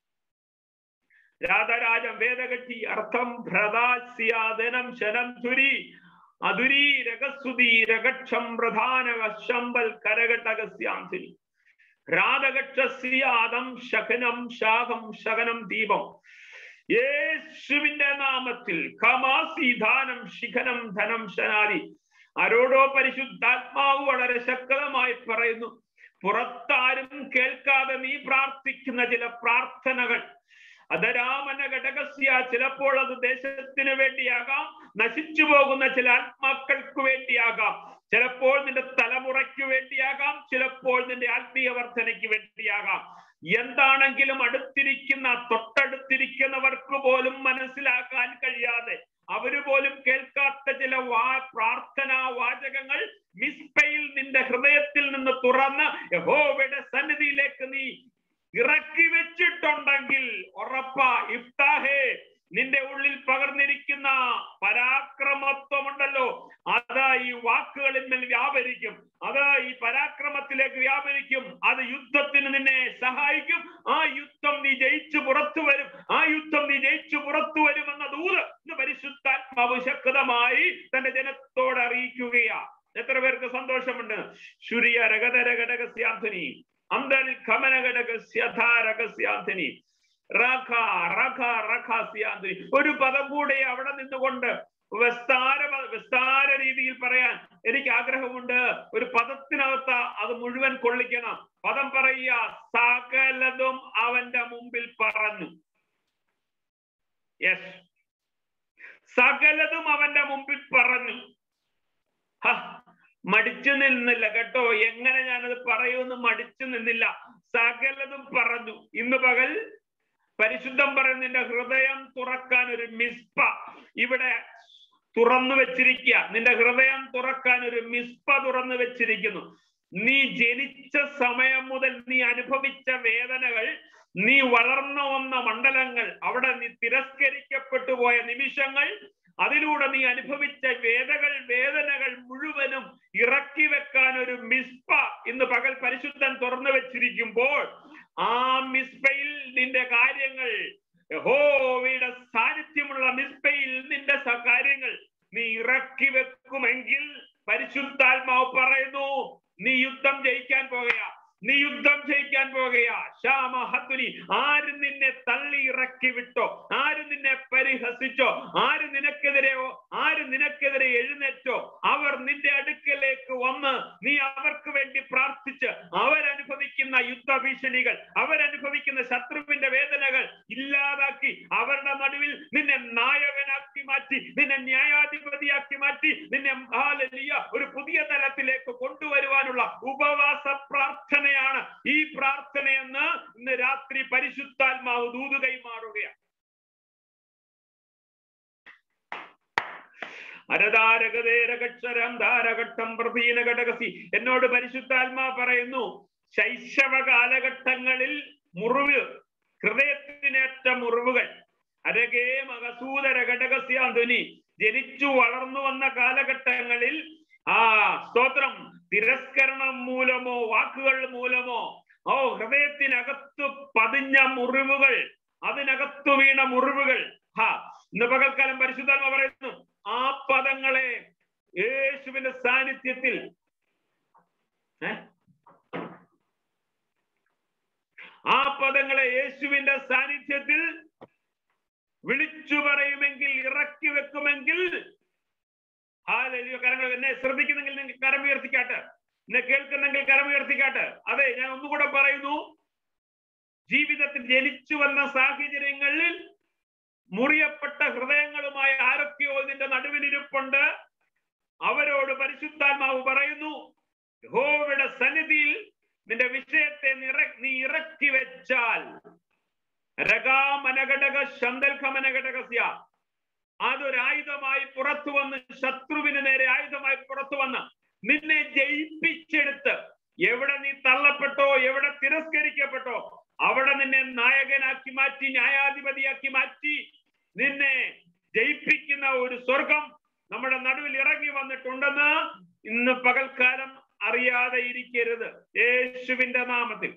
രാധരാജം വേദകട്ടി അർത്ഥം ഭ്രതാസ്യാദനം ശനം തുരി അതുരീ രഗസ്തുതി രഗക്ഷം പ്രധാന ശമ്പൽ കരകട്ടകസ്യാന്തിനി രാധകക്ഷസ്യാദം ശകനം ശാഖം ശകനം ദീപം യേശുവിന്റെ നാമത്തിൽ ഖമാസിധാനം ശിഖനം ധനം ശനാദി ആരോടോ പരിശുദ്ധാത്മാവ് വളരെ ശക്തമായി പറയുന്നു പുറത്താരും കേൾക്കാതെ നീ പ്രാർത്ഥിക്കുന്ന ചില പ്രാർത്ഥനകൾ അധരാമന ഘടകസ്യ ചിലപ്പോൾ അത് ദേശത്തിന് വേണ്ടിയാകാം നശിച്ചു പോകുന്ന ചില ആത്മാക്കൾക്ക് വേണ്ടിയാകാം ചിലപ്പോൾ നിന്റെ തലമുറയ്ക്ക് വേണ്ടിയാകാം ചിലപ്പോൾ നിന്റെ ആത്മീയ വർധനയ്ക്ക് വേണ്ടിയാകാം എന്താണെങ്കിലും അടുത്തിരിക്കുന്ന തൊട്ടടുത്തിരിക്കുന്നവർക്ക് പോലും മനസ്സിലാക്കാൻ കഴിയാതെ അവര് പോലും കേൾക്കാത്ത ചില വാ പ്രാർത്ഥനാ വാചകങ്ങൾ മിസ്പയിൽ നിന്റെ ഹൃദയത്തിൽ നിന്ന് തുറന്ന് യഹോവയുടെ സന്നിധിയിലേക്ക് നീ ഇറക്കി വെച്ചിട്ടുണ്ടെങ്കിൽ ഉറപ്പ ഇഫ്താഹേ നിന്റെ ഉള്ളിൽ പകർന്നിരിക്കുന്ന പരാക്രമത്വമുണ്ടല്ലോ അത് ഈ വാക്കുകളിന്മേൽ വ്യാപരിക്കും അത് ഈ പരാക്രമത്തിലേക്ക് വ്യാപരിക്കും അത് യുദ്ധത്തിന് നിന്നെ സഹായിക്കും ആ യുദ്ധം നീ ജയിച്ചു പുറത്തു വരും ആ യുദ്ധം നീ ജയിച്ചു പുറത്തു വരുമെന്ന ദൂത് ഇന്ന് പരിശുദ്ധാത്മാവ് ശക്തമായി തന്റെ ജനത്തോട് അറിയിക്കുകയാ എത്ര പേർക്ക് സന്തോഷമുണ്ട് ശുരിയ രഗതരഘടകസ്യാന്ധനി അന്തരിൽ ഖമനഘടകസ്യഥാരകസ്യാന്ധനി റഖ റഖ റഖാസ്യാന്ധനി ഒരു പദം കൂടെ അവിടെ നിന്നുകൊണ്ട് വിസ്താര വിസ്താര രീതിയിൽ പറയാൻ എനിക്ക് ആഗ്രഹമുണ്ട് ഒരു പദത്തിനകത്ത് അത് മുഴുവൻ കൊള്ളിക്കണം പദം പറയുക സകലതും അവന്റെ മുമ്പിൽ പറഞ്ഞു യെസ് സകലതും അവന്റെ മുമ്പിൽ പറഞ്ഞു ഹ, മടിച്ചു നിന്നില്ല കേട്ടോ എങ്ങനെ ഞാനത് പറയുമെന്ന് മടിച്ചു നിന്നില്ല സകലതും പറഞ്ഞു ഇന്ന് പകൽ പരിശുദ്ധം പറയുന്ന നിന്റെ ഹൃദയം തുറക്കാൻ ഒരു മിസ്പ ഇവിടെ തുറന്നു വെച്ചിരിക്കുക നിന്റെ ഹൃദയം തുറക്കാൻ ഒരു മിസ്പ തുറന്നു വെച്ചിരിക്കുന്നു നീ ജനിച്ച സമയം മുതൽ നീ അനുഭവിച്ച വേദനകൾ നീ വളർന്നു വന്ന മണ്ഡലങ്ങൾ അവിടെ നീ തിരസ്കരിക്കപ്പെട്ടു പോയ നിമിഷങ്ങൾ അതിലൂടെ നീ അനുഭവിച്ച വേദകൾ വേദനകൾ മുഴുവനും ഇറക്കി വെക്കാൻ ഒരു മിസ്പ ഇന്ന് പകൽ പരിശുദ്ധൻ തുറന്നു വെച്ചിരിക്കുമ്പോൾ ആ മിസ്പയിൽ നിന്റെ കാര്യങ്ങൾ യഹോവയുടെ സാന്നിധ്യമുള്ള മിസ്പയിൽ നിന്റെ സ- കാര്യങ്ങൾ നീ ഇറക്കി വെക്കുമെങ്കിൽ പരിശുദ്ധാത്മാവ് പറയുന്നു നീ യുദ്ധം ജയിക്കാൻ പോകുകയാ നീ യുദ്ധം ജയിക്കാൻ പോകുകയാ ശ്യാമഹത്തുനി ആര് നിന്നെ തള്ളി ഇറക്കി വിട്ടോ ആര് നിന്നെ പരിഹസിച്ചോ ആര് നിനക്കെതിരെയോ ആര് നിനക്കെതിരെ എഴുന്നേറ്റോ അവർ നിന്റെ അടുക്കലേക്ക് വന്ന് നീ അവർക്ക് വേണ്ടി പ്രാർത്ഥിച്ച് അവരനുഭവിക്കുന്ന യുദ്ധഭീഷണികൾ അവരനുഭവിക്കുന്ന ശത്രുവിന്റെ വേദനകൾ ഇല്ലാതാക്കി അവരുടെ നടുവിൽ നിന്നെ നായകനാക്കി മാറ്റി നിന്നെ ന്യായാധിപതിയാക്കി മാറ്റി നിന്നെ ഹാലലിയ ഒരു പുതിയ തലത്തിലേക്ക് കൊണ്ടുവരുവാനുള്ള ഉപവാസ പ്രാർത്ഥനയാണ് ഈ പ്രാർത്ഥനയെന്ന് ഇന്ന് രാത്രി പരിശുദ്ധാത്മാവ് ദൂത് കൈമാറുകയാണ് അരതാരകതേരകക്ഷരം ധാരഘട്ടം പ്രതീനഘടകസി എന്നോട് പരിശുദ്ധാത്മാ പറയുന്നു ശൈശവ കാലഘട്ടങ്ങളിൽ മുറിവ് ഹൃദയത്തിനേറ്റ മുറിവുകൾ അരകേ മകസൂദര ഘടകസ്യാന്തുനി ജനിച്ചു വളർന്നു വന്ന കാലഘട്ടങ്ങളിൽ ആ സ്തോത്രം തിരസ്കരണം മൂലമോ വാക്കുകൾ മൂലമോ ഓ ഹൃദയത്തിനകത്ത് പതിഞ്ഞ മുറിവുകൾ അതിനകത്തു വീണ മുറിവുകൾ ഹാ ഇന്ന് പകൽക്കാലം പരിശുദ്ധാത്മ പറയുന്നു ആ പദങ്ങളെ യേശുവിന്റെ സാന്നിധ്യത്തിൽ ഏ? ആ പദങ്ങളെ യേശുവിന്റെ സാന്നിധ്യത്തിൽ വിളിച്ചു പറയുമെങ്കിൽ ഇറക്കി വെക്കുമെങ്കിൽ ഹാലലിയോ കരങ്ങൾ എന്നെ ശ്രദ്ധിക്കുന്നെങ്കിൽ നിങ്ങൾ കരം ഉയർത്തിക്കാട്ട് എന്നെ കേൾക്കുന്നെങ്കിൽ കരം ഉയർത്തിക്കാട്ട് അതെ ഞാൻ ഒന്നുകൂടെ പറയുന്നു ജീവിതത്തിൽ ജനിച്ചു വന്ന സാഹചര്യങ്ങളിൽ മുറിയപ്പെട്ട ഹൃദയങ്ങളുമായി ആരൊക്കെയോ ഇതിന്റെ നടുവിലിരിപ്പുണ്ട് അവരോട് പരിശുദ്ധാത്മാവ് പറയുന്നു യഹോവയുടെ സന്നിധിയിൽ നിന്റെ വിഷയത്തെ നിറ- നീ ഇറക്കി വെച്ചാൽ രകാമനഘടക ശന്തൽഖമനഘടകസ്യ അതൊരായുധമായി പുറത്തു വന്ന് ശത്രുവിന് നേരെ ആയുധമായി പുറത്തു വന്ന് നിന്നെ ജയിപ്പിച്ചെടുത്ത് എവിടെ നീ തള്ളപ്പെട്ടോ എവിടെ തിരസ്കരിക്കപ്പെട്ടോ അവിടെ നിന്നെ നായകനാക്കി മാറ്റി ന്യായാധിപതിയാക്കി മാറ്റി നിന്നെ ജയിപ്പിക്കുന്ന ഒരു സ്വർഗം നമ്മുടെ നടുവിൽ ഇറങ്ങി വന്നിട്ടുണ്ടെന്ന് ഇന്ന് പകൽക്കാലം അറിയാതെ ഇരിക്കരുത് യേശുവിന്റെ നാമത്തിൽ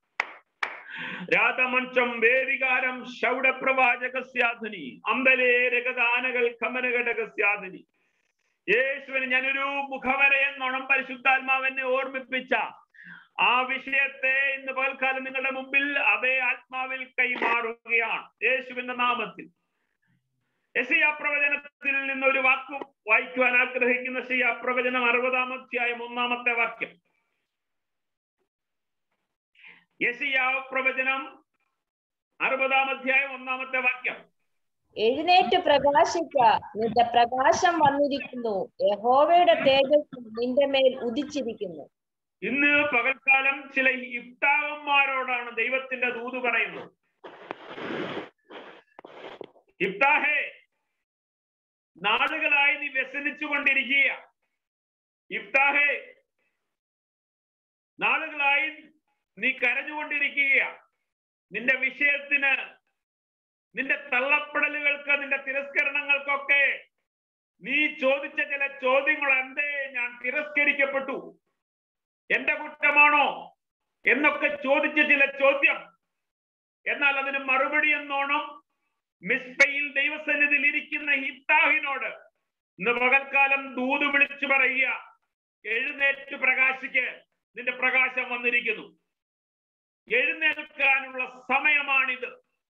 രാധമഞ്ചം വേദികാരം ശൗഡപ്രവാചകസ്യാധുനി അമ്പലേ രഗദാനകൾ കമനഘടകസ്യാധുനി യേശുവിന് ഞാനൊരു മുഖവരയെന്നോണം പരിശുദ്ധാത്മാവെന്നെ ഓർമ്മിപ്പിച്ച ആ വിഷയത്തെ ഇന്ന് പകൽക്കാലം നിങ്ങളുടെ മുമ്പിൽ അതേ ആത്മാവിൽ കൈമാറുകയാണ് യേശുവിന്റെ നാമത്തിൽ യശയ പ്രവചനത്തിൽ നിന്ന് ഒരു വാക്ക് വായിക്കുവാൻ ആഗ്രഹിക്കുന്ന യശയ പ്രവചനം അറുപതാം അധ്യായം ഒന്നാമത്തെ വാക്യം യശയ പ്രവചനം അറുപതാം അധ്യായം ഒന്നാമത്തെ വാക്യം എഴുന്നേറ്റ് പ്രകാശിക്ക നിന്റെ പ്രകാശം വന്നിരിക്കുന്നു യഹോവയുടെ തേജസ് നിന്റെ മേൽ ഉദിച്ചിരിക്കുന്നു ഇന്ന് പകൽക്കാലം ചില ഇഫ്താവന്മാരോടാണ് ദൈവത്തിന്റെ ദൂത് പറയുന്നത് ഇഫ്താഹേ നാളുകളായി നീ വ്യസനിച്ചു കൊണ്ടിരിക്കുക ഇഫ്താഹേ നാളുകളായി നീ കരഞ്ഞുകൊണ്ടിരിക്കുക നിന്റെ വിഷയത്തിന് നിന്റെ തള്ളപ്പെടലുകൾക്ക് നിന്റെ തിരസ്കരണങ്ങൾക്കൊക്കെ നീ ചോദിച്ച ചില ചോദ്യങ്ങൾ എന്തേ ഞാൻ തിരസ്കരിക്കപ്പെട്ടു എന്റെ കുറ്റമാണോ എന്നൊക്കെ ചോദിച്ച ചില ചോദ്യം എന്നാൽ അതിന് മറുപടി എന്നോണം മിസ്ബയിൽ ദൈവസന്നിധിയിൽ ഇരിക്കുന്ന ഹിത്താഹിനോട് ഇന്ന് പകൽക്കാലം ദൂത് വിളിച്ചു പറയുക എഴുന്നേറ്റ് പ്രകാശിക്ക് നിന്റെ പ്രകാശം വന്നിരിക്കുന്നു എഴുന്നേൽക്കാനുള്ള സമയമാണിത്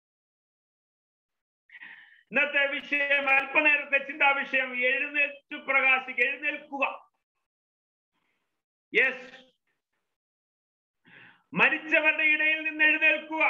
ഇന്നത്തെ വിഷയം അല്പനേരത്തെ ചിന്താ വിഷയം എഴുന്നേറ്റ് പ്രകാശിക്കുക എഴുന്നേൽക്കുക യെസ് മരിച്ചവരുടെ ഇടയിൽ നിന്ന് എഴുന്നേൽക്കുക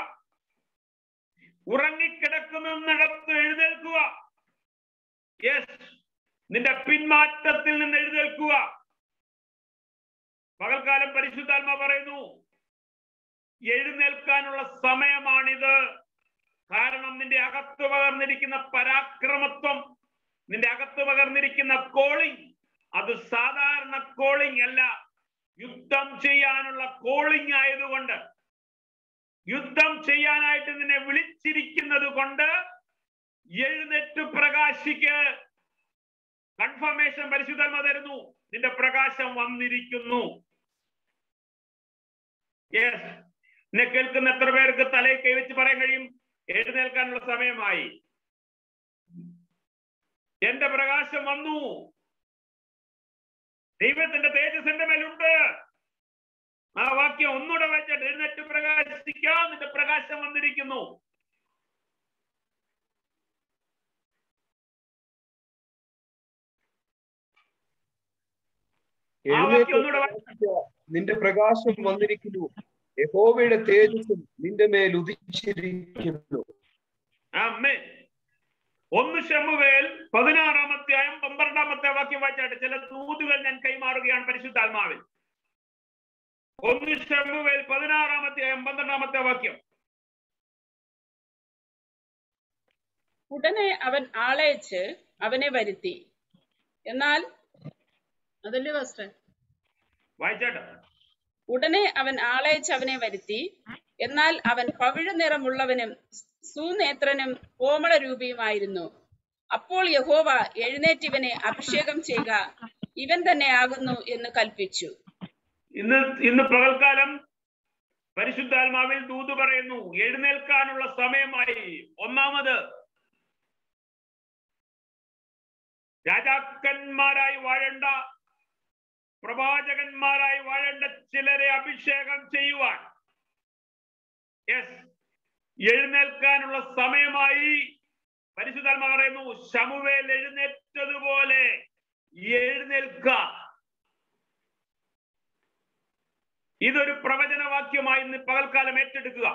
ഉറങ്ങിക്കിടക്കുന്നിടത്ത് എഴുന്നേൽക്കുക യെസ് നിന്റെ പിന്മാറ്റത്തിൽ നിന്ന് എഴുന്നേൽക്കുക പകൽക്കാലം പരിശുദ്ധാത്മ പറയുന്നു എഴുന്നേൽക്കാനുള്ള സമയമാണിത് കാരണം നിന്റെ അകത്ത് പകർന്നിരിക്കുന്ന പരാക്രമത്വം നിന്റെ അകത്ത് പകർന്നിരിക്കുന്ന കോളിംഗ് അത് സാധാരണ കോളിംഗ് അല്ല യുദ്ധം ചെയ്യാനുള്ള കോളിംഗ് ആയതുകൊണ്ട് യുദ്ധം ചെയ്യാനായിട്ട് നിന്നെ വിളിച്ചിരിക്കുന്നത് കൊണ്ട് എഴുന്നേറ്റ് പ്രകാശിക്ക് കൺഫർമേഷൻ പരിശുദ്ധമ തരുന്നു നിന്റെ പ്രകാശം വന്നിരിക്കുന്നു യെസ് എന്നെ കേൾക്കുന്ന എത്ര പേർക്ക് തലയിൽ കൈവച്ച് പറയാൻ കഴിയും എഴുന്നേൽക്കാനുള്ള സമയമായി എന്റെ പ്രകാശം വന്നു ദൈവത്തിന്റെ തേജസ് എന്റെ മേലുണ്ട് ആ വാക്യം ഒന്നുകൂടെ വായിച്ചിട്ട് എഴുന്നേറ്റ് പ്രകാശിക്കാം നിന്റെ പ്രകാശം വന്നിരിക്കുന്നു ആ വാക്യം ഒന്നുകൂടെ വായി- എഴുന്നേറ്റ് നിന്റെ പ്രകാശം വന്നിരിക്കുന്നു യഹോവയുടെ തേജസ്സും നിന്റെ മേൽ ഉദിച്ചിരിക്കുന്നു ആമേൻ ഒന്ന് ഷമുവേൽ പതിനാറാമത്തെയായും പന്ത്രണ്ടാമത്തെ വാക്യം വായിച്ചാട്ടെ ചില ദൂതുകൾ ഞാൻ കൈമാറുകയാണ് പരിശുദ്ധാത്മാവിൽ ഒന്ന് ഷമുവേൽ പതിനാറാമത്തെയായും പന്ത്രണ്ടാമത്തെ വാക്യം ഉടനെ അവൻ ആളയച്ച് അവനെ വരുത്തി എന്നാൽ അതല്ലേ ഫസ്റ്റ് വായിച്ചാട്ടെ ഉടനെ അവൻ ആളയച്ച് അവനെ വരുത്തി എന്നാൽ അവൻ പവിഴ നിറമുള്ളവനും സുനേത്രനും കോമളരൂപിയുമായിരുന്നു അപ്പോൾ യഹോവ എഴുന്നേറ്റ് ഇവനെ അഭിഷേകം ചെയ്യുക ഇവൻ തന്നെ ആകുന്നു എന്ന് കൽപ്പിച്ചു ഇന്ന് ഇന്ന് പകൽക്കാലം പരിശുദ്ധാത്മാവിൽ ദൂത് പറയുന്നു എഴുന്നേൽക്കാനുള്ള സമയമായി ഒന്നാമത് രാജാക്കന്മാരായി വാഴേണ്ട പ്രവാചകന്മാരായി വാഴേണ്ട ചിലരെ അഭിഷേകം ചെയ്യുവാൻ യെസ് എഴുന്നേൽക്കാനുള്ള സമയമായി പരിശുദ്ധാത്മ പറയുന്നു ശമുവേൽ എഴുന്നേറ്റതുപോലെ എഴുന്നേൽക്ക ഇതൊരു പ്രവചനവാക്യമായി ഇന്ന് പകൽക്കാലം ഏറ്റെടുക്കുക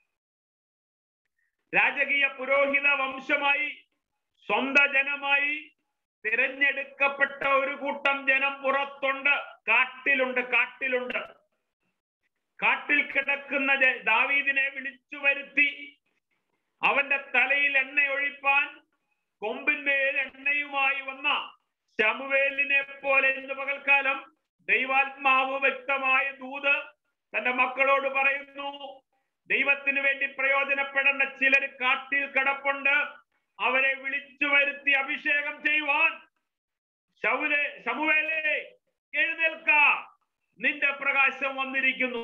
രാജകീയ പുരോഹിത വംശമായി സ്വന്ത ജനമായി തിരഞ്ഞെടുക്കപ്പെട്ട ഒരു കൂട്ടം ജനം പുറത്തുണ്ട് കാട്ടിലുണ്ട് കാട്ടിലുണ്ട് കാട്ടിൽ കിടക്കുന്ന ജ- ദാവീദിനെ വിളിച്ചു വരുത്തി അവന്റെ തലയിൽ എണ്ണ ഒഴിപ്പാൻ കൊമ്പിന്മേൽ എണ്ണയുമായി വന്ന ശമുവേലിനെ പോലെ ഇന്ന് പകൽക്കാലം ദൈവാത്മാവ് വ്യക്തമായ ദൂത് തന്റെ മക്കളോട് പറയുന്നു ദൈവത്തിന് വേണ്ടി പ്രയോജനപ്പെടേണ്ട ചിലർ കാട്ടിൽ കിടപ്പുണ്ട് അവരെ വിളിച്ചു വരുത്തി അഭിഷേകം ചെയ്യുവാൻ ശൗലെ ശമുവേലേ എഴുന്നേൽക്ക നിന്റെ പ്രകാശം വന്നിരിക്കുന്നു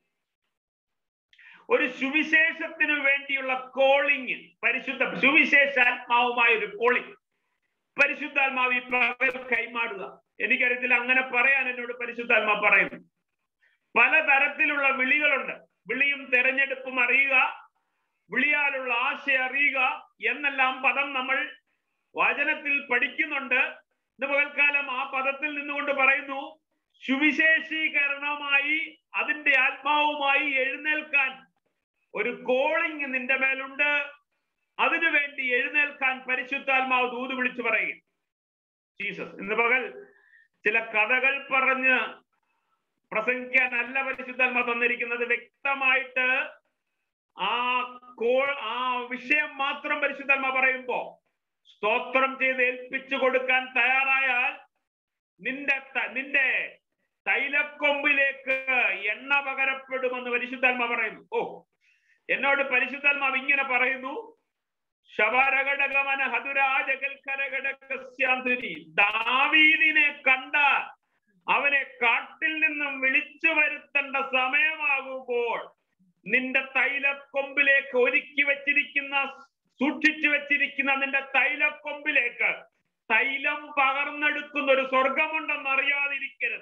ഒരു സുവിശേഷത്തിനു വേണ്ടിയുള്ള കോളിങ് പരിശുദ്ധ സുവിശേഷാത്മാവുമായ ഒരു കോളിങ് പരിശുദ്ധാത്മാവ് ഈ പകൽ കൈമാറുക എനിക്കറിയത്തില്ല അങ്ങനെ പറയാൻ എന്നോട് പരിശുദ്ധാത്മാ പറയുന്നു പലതരത്തിലുള്ള വിളികളുണ്ട് വിളിയും തെരഞ്ഞെടുപ്പും അറിയുക വിളിയാലുള്ള ആശ അറിയുക എന്നെല്ലാം പദം നമ്മൾ വചനത്തിൽ പഠിക്കുന്നുണ്ട് ഇന്ന് പകൽക്കാലം ആ പദത്തിൽ നിന്നുകൊണ്ട് പറയുന്നു സുവിശേഷീകരണമായി അതിന്റെ ആത്മാവുമായി എഴുന്നേൽക്കാൻ ഒരു കോളിംഗ് നിന്റെ മേലുണ്ട് അതിനുവേണ്ടി എഴുന്നേൽക്കാൻ പരിശുദ്ധാത്മാവ് ദൂത് വിളിച്ചു പറയുക ജീസസ് ഇന്ന് പകൽ ചില കഥകൾ പറഞ്ഞ് പ്രസംഗിക്കാനല്ല പരിശുദ്ധാത്മാ തന്നിരിക്കുന്നത് വ്യക്തമായിട്ട് ആ കോ ആ വിഷയം മാത്രം പരിശുദ്ധാത്മാ പറയുമ്പോ സ്തോത്രം ചെയ്ത് ഏൽപ്പിച്ചു കൊടുക്കാൻ തയ്യാറായാൽ നിന്റെ ത- നിന്റെ തൈലക്കൊമ്പിലേക്ക് എണ്ണ പകരപ്പെടുമെന്ന് പരിശുദ്ധാത്മാ പറയുന്നു ഓ എന്നോട് പരിശുദ്ധാത്മാവ് ഇങ്ങനെ പറയുന്നു ശവരഘടകമന ഹതുരാജകൽക്കരഘടകസ്യാന്തുരി ദാവീദിനെ കണ്ട അവനെ കാട്ടിൽ നിന്നും വിളിച്ചു വരുത്തേണ്ട സമയമാകുമ്പോൾ നിന്റെ തൈലക്കൊമ്പിലേക്ക് ഒരുക്കി വെച്ചിരിക്കുന്ന സൂക്ഷിച്ചു വെച്ചിരിക്കുന്ന നിന്റെ തൈലക്കൊമ്പിലേക്ക് തൈലം പകർന്നെടുക്കുന്ന ഒരു സ്വർഗമുണ്ടെന്ന് അറിയാതിരിക്കരുത്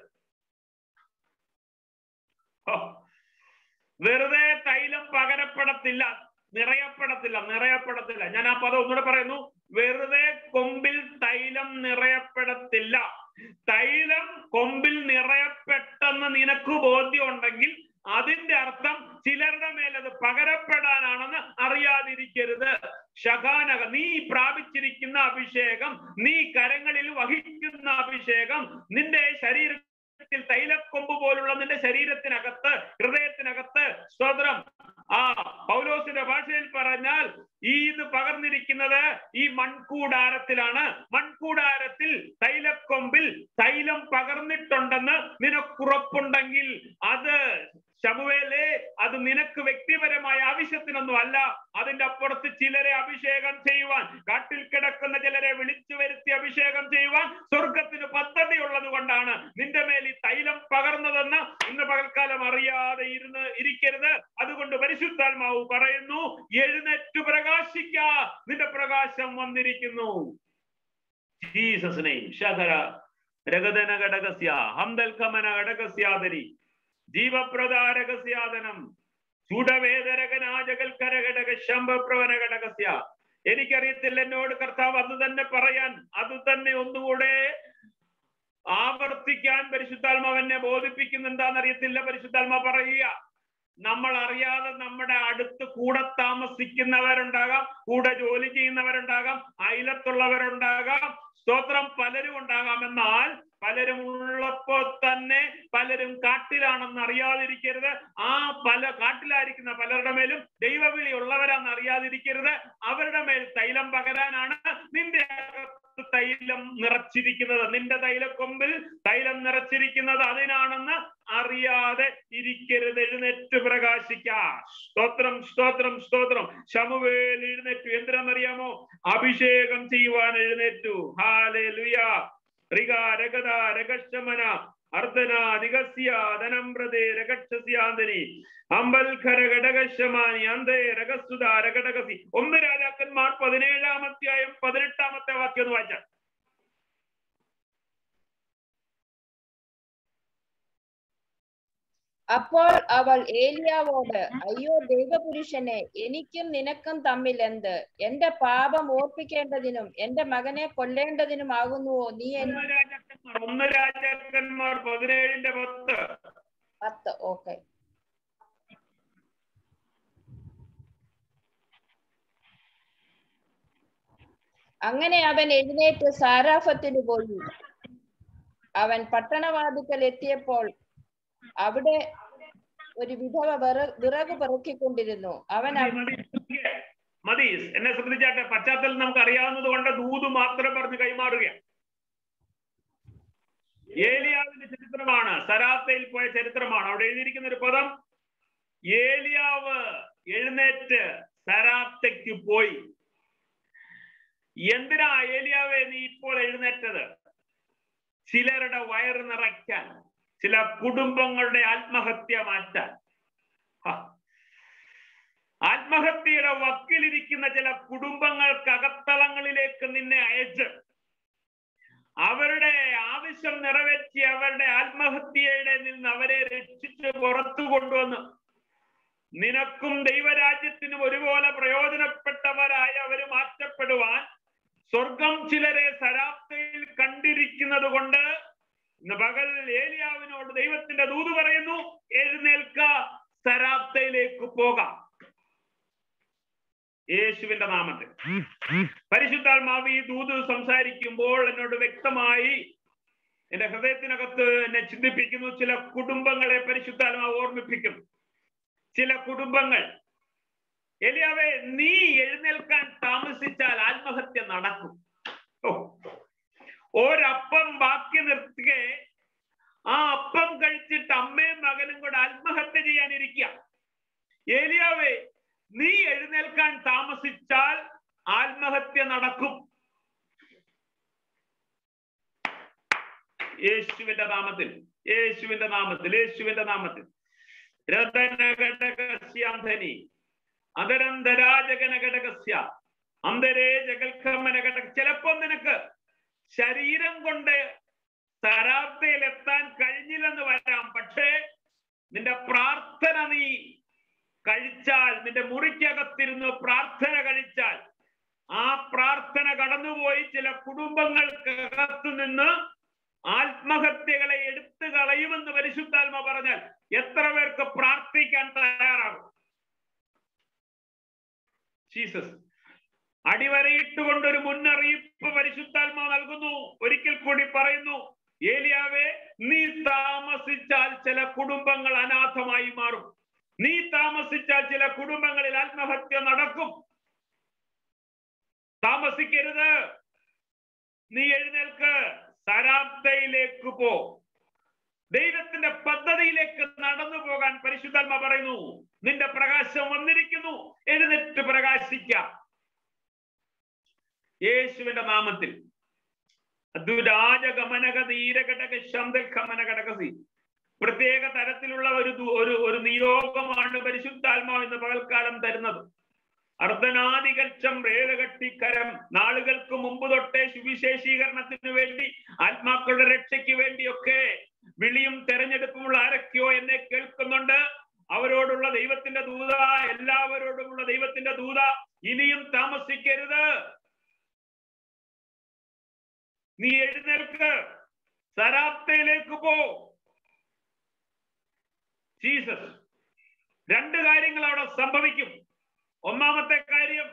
ഹോ. വെറുതെ തൈലം പകരപ്പെടത്തില്ല നിറയപ്പെടത്തില്ല നിറയപ്പെടത്തില്ല ഞാൻ ആ പദം ഒന്നുകൂടെ പറയുന്നു വെറുതെ കൊമ്പിൽ തൈലം നിറയപ്പെടത്തില്ല തൈലം കൊമ്പിൽ നിറയപ്പെട്ടെന്ന് നിനക്ക് ബോധ്യമുണ്ടെങ്കിൽ അതിന്റെ അർത്ഥം ചിലരുടെ മേൽ അത് പകരപ്പെടാനാണെന്ന് അറിയാതിരിക്കരുത് ശകാനക നീ പ്രാപിച്ചിരിക്കുന്ന അഭിഷേകം നീ കരങ്ങളിൽ വഹിക്കുന്ന അഭിഷേകം നിന്റെ ശരീരത്തിൽ തൈലക്കൊമ്പ് പോലുള്ള നിന്റെ ശരീരത്തിനകത്ത് ഹൃദയത്തിനകത്ത് സ്തോത്രം ആ പൗലോസിന്റെ ഭാഷയിൽ പറഞ്ഞാൽ ഈ ഇത് പകർന്നിരിക്കുന്നത് ഈ മൺകൂടാരത്തിലാണ് മൺകൂടാരത്തിൽ തൈലക്കൊമ്പിൽ തൈലം പകർന്നിട്ടുണ്ടെന്ന് നിനക്കുറപ്പുണ്ടെങ്കിൽ അത് ശമുവേലേ അത് നിനക്ക് വ്യക്തിപരമായ ആവശ്യത്തിനൊന്നും അല്ല അതിന്റെ അപ്പുറത്ത് ചിലരെ അഭിഷേകം ചെയ്യുവാൻ കാട്ടിൽ കിടക്കുന്ന ചിലരെ വിളിച്ചു വരുത്തി അഭിഷേകം ചെയ്യുവാൻ സ്വർഗത്തിന് പദ്ധതി ഉള്ളത് കൊണ്ടാണ് നിന്റെ മേൽ ഈ തൈലം പകർന്നതെന്ന് ഇന്ന് പകൽക്കാലം അറിയാതെ ഇരുന്ന് ഇരിക്കരുത് അതുകൊണ്ട് പരിശുദ്ധാത്മാവ് പറയുന്നു എഴുന്നേറ്റ് പ്രകാശിക്ക നിന്റെ പ്രകാശം വന്നിരിക്കുന്നു ജീസസ് നെയ്മ് ശകര രഗതന ഘടകസ്യ ഹംദൽ കമന ഘടകസ്യാദരി ജീവപ്രദാരകസ്യാദനം ചൂടവേദരകനാജകൽ കരഘടക ശംഭപ്രവന ഘടകസ്യ എനിക്കറിയത്തില്ല എന്നോട് കർത്താവ് അത് തന്നെ പറയാൻ അത് തന്നെ ഒന്നുകൂടെ ആവർത്തിക്കാൻ പരിശുദ്ധാത്മാവ് എന്നെ ബോധിപ്പിക്കുന്ന എന്താണെന്നറിയത്തില്ല പരിശുദ്ധാത്മാ പറയുക നമ്മൾ അറിയാതെ നമ്മുടെ അടുത്ത് കൂടെ താമസിക്കുന്നവരുണ്ടാകാം കൂടെ ജോലി ചെയ്യുന്നവരുണ്ടാകാം അയലത്തുള്ളവരുണ്ടാകാം സ്തോത്രം പലരും ഉണ്ടാകാം എന്നാൽ പലരും ഉള്ളപ്പോൾ തന്നെ പലരും കാട്ടിലാണെന്ന് അറിയാതിരിക്കരുത് ആ പല കാട്ടിലായിരിക്കുന്ന പലരുടെ മേലും ദൈവവിളി ഉള്ളവരാന്ന് അറിയാതിരിക്കരുത് അവരുടെ മേൽ തൈലം പകരാനാണ് നിന്റെ അകത്ത് തൈലം നിറച്ചിരിക്കുന്നത് നിന്റെ തൈലക്കൊമ്പിൽ തൈലം നിറച്ചിരിക്കുന്നത് അതിനാണെന്ന് അറിയാതെ ഇരിക്കരുത് എഴുന്നേറ്റ് പ്രകാശിക്ക സ്തോത്രം സ്തോത്രം സ്തോത്രം ശമുവേൽ എഴുന്നേറ്റു എന്തിനാണെന്നറിയാമോ അഭിഷേകം ചെയ്യുവാൻ എഴുന്നേറ്റു ഹാലേ ലുയാ ഋഗ രഗത രഗശമന അർദ്ധന ദിഗസ്യ ധനംപ്രദേ രഗക്ഷസ്യാന്തനി അമ്പൽഖര ഘടകശമാനി അന്തേ രഗസ്തുത രഘടകസി ഒന്ന് രാജാക്കന്മാർ പതിനേഴാമത്തെയായും പതിനെട്ടാമത്തെ വാക്യം ഒന്ന് വായിച്ചാൽ അപ്പോൾ അവൾ ഏലിയാവോട് അയ്യോ ദൈവപുരുഷനെ എനിക്കും നിനക്കും തമ്മിൽ എന്ത് എന്റെ പാപം ഓർപ്പിക്കേണ്ടതിനും എന്റെ മകനെ കൊല്ലേണ്ടതിനുമാകുന്നുവോ നീ എൻ ഒന്ന് രാജാക്കന്മാർ ഒന്ന് രാജാക്കന്മാർ പതിനേഴിന്റെ പത്ത് പത്ത് ഓക്കെ അങ്ങനെ അവൻ എഴുന്നേറ്റ് സാരാഫത്തിന് പോയി അവൻ പട്ടണവാതിക്കൽ എത്തിയപ്പോൾ അവിടെ ഒരു വിധവ വിറ- വിറക് പെറുക്കിക്കൊണ്ടിരുന്നു അവൻ മതി, അവ- മതി, മതി എന്നെ ശ്രദ്ധിച്ചാട്ടെ പശ്ചാത്തലം നമുക്ക് അറിയാവുന്നത് കൊണ്ട് ദൂത് മാത്രം പറഞ്ഞ് കൈമാറുകയാണ് ഏലിയാവിന്റെ ചരിത്രമാണ് സരാത്തയിൽ പോയ ചരിത്രമാണ് അവിടെ എഴുതിയിരിക്കുന്ന ഒരു പദം ഏലിയാവ് എഴുന്നേറ്റ് സരാത്തയ്ക്ക് പോയി എന്തിനാ ഏലിയാവെ നീ ഇപ്പോൾ എഴുന്നേറ്റത് ചിലരുടെ വയറ് നിറയ്ക്കാൻ ചില കുടുംബങ്ങളുടെ ആത്മഹത്യ മാറ്റാൻ ഹ. ആത്മഹത്യയുടെ വക്കിലിരിക്കുന്ന ചില കുടുംബങ്ങൾക്ക് അകത്തളങ്ങളിലേക്ക് നിന്നെ അയച്ച് അവരുടെ ആവശ്യം നിറവേറ്റി അവരുടെ ആത്മഹത്യയുടെ നിന്ന് അവരെ രക്ഷിച്ച് പുറത്തു കൊണ്ടുവന്ന് നിനക്കും ദൈവരാജ്യത്തിനും ഒരുപോലെ പ്രയോജനപ്പെട്ടവരായി അവർ മാറ്റപ്പെടുവാൻ സ്വർഗം ചിലരെ സരാപ്തയിൽ കണ്ടിരിക്കുന്നത് കൊണ്ട് ഇന്ന് പകൽ ഏലിയാവിനോട് ദൈവത്തിന്റെ ദൂത് പറയുന്നു എഴുന്നേൽക്ക സരാപ്തയിലേക്ക് പോകാം യേശുവിന്റെ നാമത്തിൽ പരിശുദ്ധാത്മാവ് ഈ ദൂത് സംസാരിക്കുമ്പോൾ എന്നോട് വ്യക്തമായി എന്റെ ഹൃദയത്തിനകത്ത് എന്നെ ചിന്തിപ്പിക്കുന്നു ചില കുടുംബങ്ങളെ പരിശുദ്ധാത്മാവ് ഓർമ്മിപ്പിക്കുന്നു ചില കുടുംബങ്ങൾ എലിയാവെ നീ എഴുന്നേൽക്കാൻ താമസിച്ചാൽ ആത്മഹത്യ നടക്കും ഓ ഒരപ്പം ബാക്കി നിർത്തുകെ ആ അപ്പം കഴിച്ചിട്ട് അമ്മയും മകനും കൂടെ ആത്മഹത്യ ചെയ്യാനിരിക്കുക ഏലിയാവേ നീ എഴുന്നേൽക്കാൻ താമസിച്ചാൽ ആത്മഹത്യ നടക്കും യേശുവിന്റെ നാമത്തിൽ യേശുവിന്റെ നാമത്തിൽ യേശുവിന്റെ നാമത്തിൽ രതനഘടകസ്യാന്ധനി അതരന്തരാജകനഘടകസ്യ അന്തരേ ജഗൽക്കമനഘടക ചിലപ്പോ നിനക്ക് ശരീരം കൊണ്ട് സരാബ്ദയിൽ എത്താൻ കഴിഞ്ഞില്ലെന്ന് വരാം പക്ഷേ നിന്റെ പ്രാർത്ഥന നീ കഴിച്ചാൽ നിന്റെ മുറിക്കകത്തിരുന്ന് പ്രാർത്ഥന കഴിച്ചാൽ ആ പ്രാർത്ഥന കടന്നുപോയി ചില കുടുംബങ്ങൾക്കകത്ത് നിന്ന് ആത്മഹത്യകളെ എടുത്തു കളയുമെന്ന് പരിശുദ്ധാത്മ പറഞ്ഞാൽ എത്ര പേർക്ക് പ്രാർത്ഥിക്കാൻ തയ്യാറാകും ജീസസ് അടിവരയിട്ടുകൊണ്ട് ഒരു മുന്നറിയിപ്പ് പരിശുദ്ധാത്മാ നൽകുന്നു ഒരിക്കൽ കൂടി പറയുന്നു ഏലിയാവെ നീ താമസിച്ചാൽ ചില കുടുംബങ്ങൾ അനാഥമായി മാറും നീ താമസിച്ചാൽ ചില കുടുംബങ്ങളിൽ ആത്മഹത്യ നടക്കും താമസിക്കരുത് നീ എഴുന്നേൽക്ക് സരാബ്ദയിലേക്ക് പോ ദൈവത്തിന്റെ പദ്ധതിയിലേക്ക് നടന്നു പോകാൻ പരിശുദ്ധാത്മ പറയുന്നു നിന്റെ പ്രകാശം വന്നിരിക്കുന്നു എഴുന്നേറ്റ് പ്രകാശിക്കാം യേശുവിന്റെ നാമത്തിൽ ദുരാജഗമനകതീരഘടകശന്തൽഖമനഘടകസി പ്രത്യേക തരത്തിലുള്ള ഒരു ദു- ഒരു ഒരു നിയോഗമാണ് പരിശുദ്ധാത്മാവ് ഇന്ന് പകൽക്കാലം തരുന്നത് അർദ്ധനാദികൽച്ചം രേഖകട്ടിക്കരം നാളുകൾക്ക് മുമ്പ് തൊട്ടേ സുവിശേഷീകരണത്തിന് വേണ്ടി ആത്മാക്കളുടെ രക്ഷയ്ക്ക് വേണ്ടിയൊക്കെ വിളിയും തെരഞ്ഞെടുപ്പുമുള്ള ആരൊക്കെയോ എന്നെ കേൾക്കുന്നുണ്ട് അവരോടുള്ള ദൈവത്തിന്റെ ദൂത എല്ലാവരോടുമുള്ള ദൈവത്തിന്റെ ദൂത ഇനിയും താമസിക്കരുത് നീ എഴുന്നേൽക്ക് സരാപ്തയിലേക്ക് പോ ജീസസ് രണ്ട് കാര്യങ്ങൾ അവിടെ സംഭവിക്കും ഒന്നാമത്തെ കാര്യം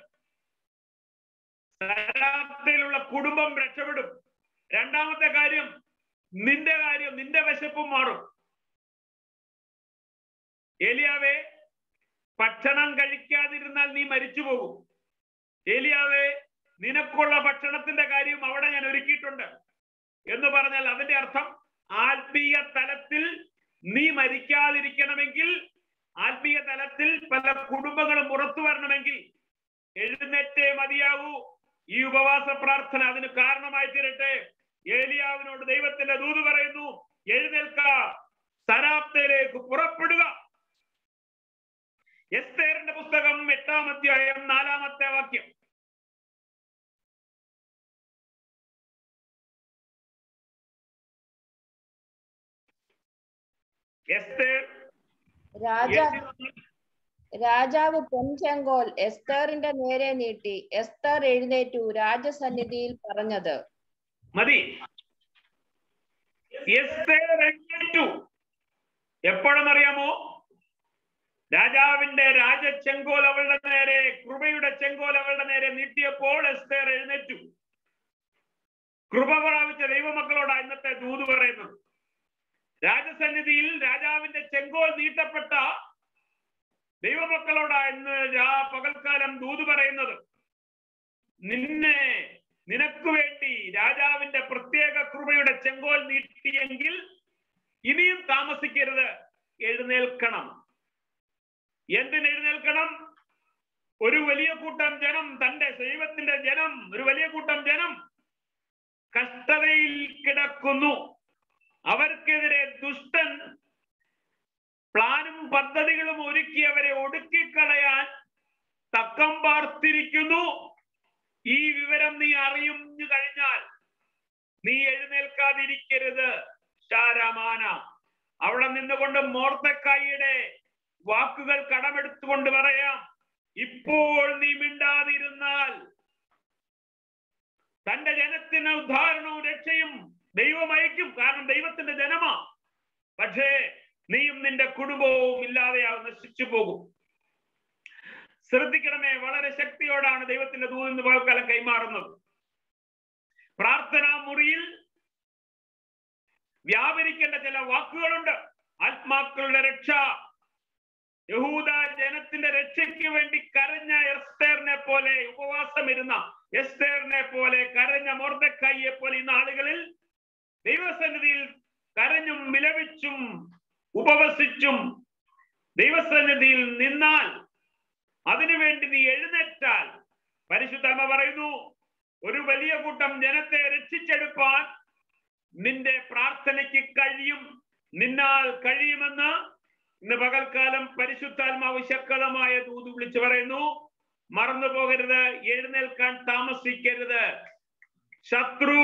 സരാപ്തയിലുള്ള കുടുംബം രക്ഷപ്പെടും രണ്ടാമത്തെ കാര്യം നിന്റെ കാര്യം നിന്റെ വിശപ്പും മാറും ഏലിയാവേ ഭക്ഷണം കഴിക്കാതിരുന്നാൽ നീ മരിച്ചു പോകും ഏലിയാവേ നിനക്കുള്ള ഭക്ഷണത്തിന്റെ കാര്യം അവിടെ ഞാൻ ഒരുക്കിയിട്ടുണ്ട് എന്ന് പറഞ്ഞാൽ അതിന്റെ അർത്ഥം ആത്മീയ തലത്തിൽ നീ മരിക്കാതിരിക്കണമെങ്കിൽ ആത്മീയ തലത്തിൽ പല കുടുംബങ്ങളും പുറത്തു വരണമെങ്കിൽ എഴുന്നേറ്റേ മതിയാകൂ ഈ ഉപവാസ പ്രാർത്ഥന അതിന് കാരണമായി തീരട്ടെ ഏലിയാവിനോട് ദൈവത്തിന്റെ ദൂത് പറയുന്നു എഴുന്നേൽക്ക സരാപ്തയിലേക്ക് പുറപ്പെടുക എസ്തേറിന്റെ പുസ്തകം എട്ടാം അധ്യായം നാലാമത്തെ വാക്യം എസ്തേർ രാജാ രാജാവ് പൊൻചെങ്കോൽ എസ്തറിന്റെ നേരെ നീട്ടി എസ്തർ എഴുന്നേറ്റു രാജസന്നിധിയിൽ പറഞ്ഞത് മതി എസ്തേർ എഴുന്നേറ്റു എപ്പോഴെന്നറിയാമോ രാജാവിന്റെ രാജചെങ്കോൽ അവളുടെ നേരെ കൃപയുടെ ചെങ്കോൽ അവളുടെ നേരെ നീട്ടിയപ്പോൾ എസ്തേർ എഴുന്നേറ്റു കൃപ പ്രാപിച്ച ദൈവമക്കളോടാ ഇന്നത്തെ ദൂത് പറയുന്നത് രാജസന്നിധിയിൽ രാജാവിന്റെ ചെങ്കോൽ നീട്ടപ്പെട്ട ദൈവമക്കളോടാ ഇന്ന് രാ- പകൽക്കാലം ദൂത് പറയുന്നത് നിന്നെ നിനക്ക് വേണ്ടി രാജാവിന്റെ പ്രത്യേക കൃപയുടെ ചെങ്കോൽ നീട്ടിയെങ്കിൽ ഇനിയും താമസിക്കരുത് എഴുന്നേൽക്കണം എന്തിന് എഴുന്നേൽക്കണം ഒരു വലിയ കൂട്ടം ജനം തന്റെ ദൈവത്തിന്റെ ജനം ഒരു വലിയ കൂട്ടം ജനം കഷ്ടതയിൽ കിടക്കുന്നു അവർക്കെതിരെ ദുഷ്ടൻ പ്ലാനും പദ്ധതികളും ഒരുക്കി അവരെ ഒടുക്കിക്കളയാൻ തക്കം പാർത്തിരിക്കുന്നു ഈ വിവരം നീ അറിയുന്നു കഴിഞ്ഞാൽ നീ എഴുന്നേൽക്കാതിരിക്കരുത് ഷാരമാന അവിടെ നിന്നുകൊണ്ട് മോർത്തക്കായിയുടെ വാക്കുകൾ കടമെടുത്തുകൊണ്ട് പറയാം ഇപ്പോൾ നീ മിണ്ടാതിരുന്നാൽ തന്റെ ജനത്തിന് ഉദ്ധാരണവും രക്ഷയും ദൈവം അയക്കും കാരണം ദൈവത്തിന്റെ ജനമാ പക്ഷേ നീയും നിന്റെ കുടുംബവും ഇല്ലാതെയാവും നശിച്ചു പോകും ശ്രദ്ധിക്കണമേ വളരെ ശക്തിയോടാണ് ദൈവത്തിന്റെ ദൂതിന്ന് പകൽക്കാലം കൈമാറുന്നത് പ്രാർത്ഥനാ മുറിയിൽ വ്യാപരിക്കേണ്ട ചില വാക്കുകളുണ്ട് ആത്മാക്കളുടെ രക്ഷ യഹൂദ ജനത്തിന്റെ രക്ഷയ്ക്ക് വേണ്ടി കരഞ്ഞ എസ്തേറിനെ പോലെ ഉപവാസം ഇരുന്ന എസ്തേറിനെ പോലെ കരഞ്ഞ മോർദക്കായിയെ പോലെ ഈ നാളുകളിൽ ദൈവസന്നിധിയിൽ കരഞ്ഞും വിലപിച്ചും ഉപവസിച്ചും ദൈവസന്നിധിയിൽ നിന്നാൽ അതിനുവേണ്ടി നീ എഴുന്നേറ്റാൽ പരിശുദ്ധമ്മ പറയുന്നു ഒരു വലിയ കൂട്ടം ജനത്തെ രക്ഷിച്ചെടുപ്പാൻ നിന്റെ പ്രാർത്ഥനയ്ക്ക് കഴിയും നിന്നാൽ കഴിയുമെന്ന് ഇന്ന് പകൽക്കാലം പരിശുദ്ധാത്മാവ് ശക്തമായ ദൂത് വിളിച്ചു പറയുന്നു മറന്നു പോകരുത് എഴുന്നേൽക്കാൻ താമസിക്കരുത് ശത്രു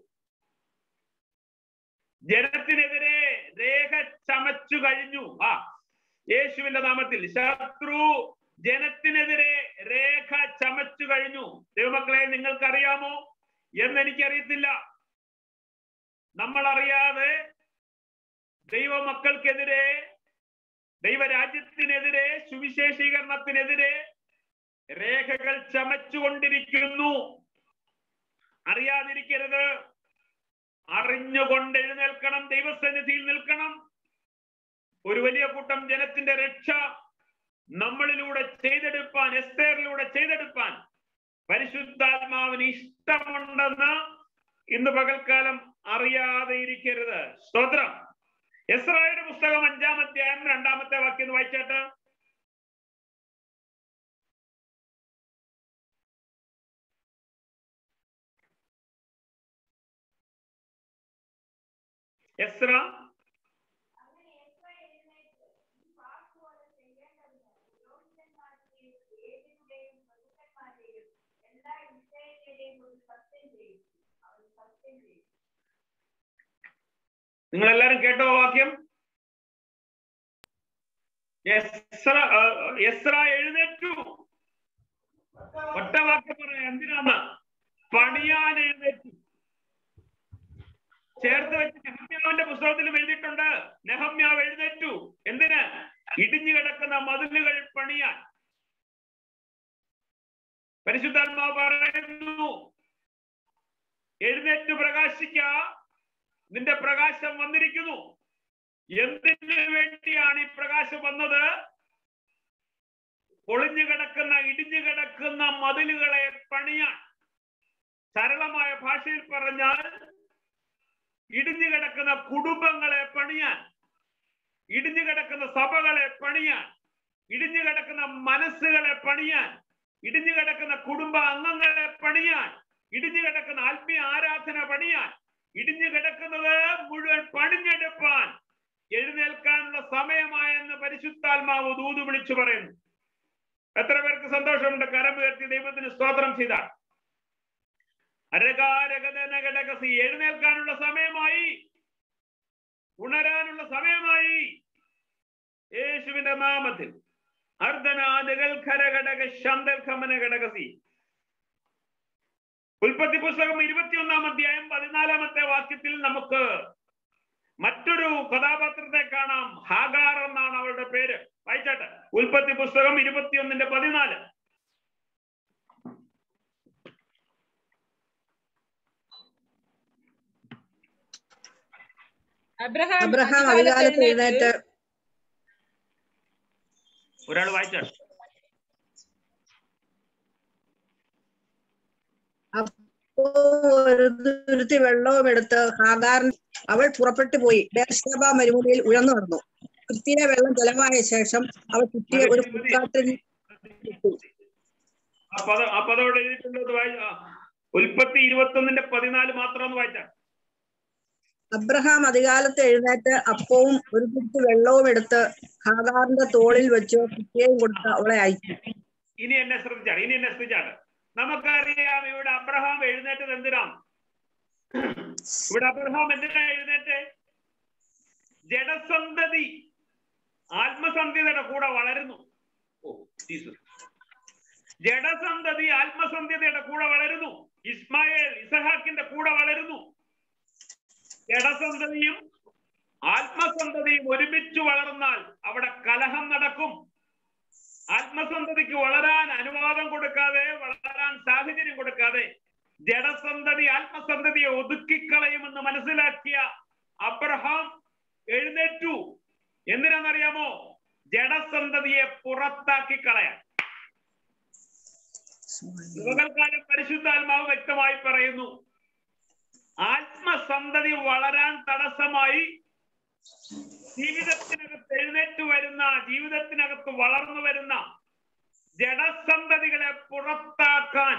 ജനത്തിനെതിരെ രേഖ ചമച്ചു കഴിഞ്ഞു ആ യേശുവിന്റെ നാമത്തിൽ ശത്രു ജനത്തിനെതിരെ രേഖ ചമച്ചു കഴിഞ്ഞു ദൈവമക്കളെ നിങ്ങൾക്കറിയാമോ എന്നെനിക്കറിയത്തില്ല നമ്മൾ അറിയാതെ ദൈവമക്കൾക്കെതിരെ ദൈവരാജ്യത്തിനെതിരെ സുവിശേഷീകരണത്തിനെതിരെ രേഖകൾ ചമച്ചുകൊണ്ടിരിക്കുന്നു അറിയാതിരിക്കരുത് അറിഞ്ഞുകൊണ്ട് എഴുന്നേൽക്കണം ദൈവസന്നിധിയിൽ നിൽക്കണം ഒരു വലിയ കൂട്ടം ജനത്തിന്റെ രക്ഷ നമ്മളിലൂടെ ചെയ്തെടുപ്പാൻ എസ്തേറിലൂടെ ചെയ്തെടുപ്പാൻ പരിശുദ്ധാത്മാവിന് ഇഷ്ടമുണ്ടെന്ന് ഇന്ന് പകൽക്കാലം അറിയാതെ ഇരിക്കരുത് സ്തോത്രം എസ്രായുടെ പുസ്തകം അഞ്ചാം അധ്യായം രണ്ടാമത്തെ വാക്യം ഒന്ന് വായിച്ചേട്ട് എസ്ര നിങ്ങൾ എല്ലാരും കേട്ടോ ആ വാക്യം എസ്ര ആ, എസ്ര എഴുന്നേറ്റു ഒറ്റ വാക്യം പറയാം എന്തിനാണ് പണിയാൻ എഴുന്നേറ്റു ചേർത്ത് വെച്ച് നെഹമ്യാവിന്റെ പുസ്തകത്തിലും എഴുതിയിട്ടുണ്ട് നെഹമ്യാവ് എഴുന്നേറ്റു എന്തിന് ഇടിഞ്ഞു കിടക്കുന്ന മതിലുകൾ പണിയാൻ പരിശുദ്ധാത്മാവ് പറയുന്നു എഴുന്നേറ്റ് പ്രകാശിക്ക നിന്റെ പ്രകാശം വന്നിരിക്കുന്നു എന്തിനു വേണ്ടിയാണ് ഈ പ്രകാശം വന്നത് പൊളിഞ്ഞു കിടക്കുന്ന ഇടിഞ്ഞു കിടക്കുന്ന മതിലുകളെ പണിയാൻ സരളമായ ഭാഷയിൽ പറഞ്ഞാൽ ഇടിഞ്ഞു കിടക്കുന്ന കുടുംബങ്ങളെ പണിയാൻ ഇടിഞ്ഞു കിടക്കുന്ന സഭകളെ പണിയാൻ ഇടിഞ്ഞു കിടക്കുന്ന മനസ്സുകളെ പണിയാൻ ഇടിഞ്ഞു കിടക്കുന്ന കുടുംബ അംഗങ്ങളെ പണിയാൻ ഇടിഞ്ഞു കിടക്കുന്ന ആത്മീയ ആരാധന പണിയാൻ ഇടിഞ്ഞു കിടക്കുന്നത് മുഴുവൻ പണിഞ്ഞെടുപ്പാൻ എഴുന്നേൽക്കാനുള്ള സമയമായെന്ന് പരിശുദ്ധാത്മാവ് ദൂത് വിളിച്ചു പറയുന്നു എത്ര പേർക്ക് സന്തോഷമുണ്ട് കരം ഉയർത്തി ദൈവത്തിന് സ്തോത്രം ചെയ്താൽ അരകാരകടകസി എഴുന്നേൽക്കാനുള്ള സമയമായി ഉണരാനുള്ള സമയമായി യേശുവിന്റെ നാമത്തിൽ അർദ്ധനാദകൾ ഖരഘടക ശന്തൽ ഖമന ഘടകസി ഉൽപ്പത്തി പുസ്തകം ഇരുപത്തിയൊന്നാം അധ്യായം പതിനാലാമത്തെ വാക്യത്തിൽ നമുക്ക് മറ്റൊരു കഥാപാത്രത്തെ കാണാം ഹാഗാർ എന്നാണ് അവളുടെ പേര് വായിച്ചാട്ടെ ഉൽപ്പത്തി പുസ്തകം ഇരുപത്തിയൊന്നിന്റെ പതിനാല് അബ്രഹാം അബ്രഹാം അതികാലത്ത് അതികാലത്ത് എഴുന്നേറ്റ് എഴുന്നേറ്റ് ഒരാൾ വായിച്ചാട്ടെ അപ്പോ ഒരു തുരുത്തി വെള്ളവും എടുത്ത് ഹാഗാർ അവൾ പുറപ്പെട്ടു പോയി ബേർഷബ മരുഭൂമിയിൽ ഉഴന്നു നടന്നു കൃത്യയ വെള്ളം ജലമായ ശേഷം അവൾ ചുറ്റിയ ഒരു പുൽക്കാട്ടിൽ ആ പദം ആ പദം ഇവിടെ എഴുതിയിട്ടുള്ളത് വായി ആ, ഉൽപ്പത്തി ഇരുപത്തൊന്നിന്റെ പതിനാല് മാത്രം ഒന്ന് വായിച്ചാൽ അബ്രഹാം അതികാലത്ത് എഴുന്നേറ്റ് അപ്പവും ഒരു തുരുത്തി വെള്ളവും എടുത്ത് ഹാഗാറിന്റെ തോളിൽ വെച്ച് കുട്ടിയെയും കൊടുത്ത് അവളെ അയച്ചു ഇനി എന്നെ ശ്രദ്ധിച്ചാണ് ഇനി എന്നെ ശ്രദ്ധിച്ചാണ് നമുക്കറിയാം ഇവിടെ അബ്രഹാം എഴുന്നേറ്റത് എന്തിനാണ് ഇവിടെ അബ്രഹാം എന്തിനാ എഴുന്നേറ്റ് ജഡസന്ധതി ആത്മസന്ധ്യതയുടെ കൂടെ വളരുന്നു ഓ ജീസസ് ജഡസന്ധതി ആത്മസന്ധ്യതയുടെ കൂടെ വളരുന്നു ഇസ്മായേൽ ഇസഹാക്കിന്റെ കൂടെ വളരുന്നു ജഡസന്ധതിയും ആത്മസന്ധതിയും ഒരുമിച്ച് വളർന്നാൽ അവിടെ കലഹം നടക്കും ആത്മസന്ധതിക്ക് വളരാൻ അനുവാദം കൊടുക്കാതെ വളരാൻ സാഹചര്യം കൊടുക്കാതെ ജഡസന്ധതി ആത്മസന്ധതിയെ ഒതുക്കിക്കളയുമെന്ന് മനസ്സിലാക്കിയ അബ്രഹാം എഴുന്നേറ്റു എന്തിനാണെന്നറിയാമോ ജഡസന്ധതിയെ പുറത്താക്കി കളയാൻ യുവകൽക്കാലം പരിശുദ്ധാത്മാവ് വ്യക്തമായി പറയുന്നു ആത്മസന്ധതി വളരാൻ തടസ്സമായി ജീവിതത്തിനകത്ത് എഴുന്നേറ്റ് വരുന്ന ജീവിതത്തിനകത്ത് വളർന്നു വരുന്ന ജഡസന്ധതികളെ പുറത്താക്കാൻ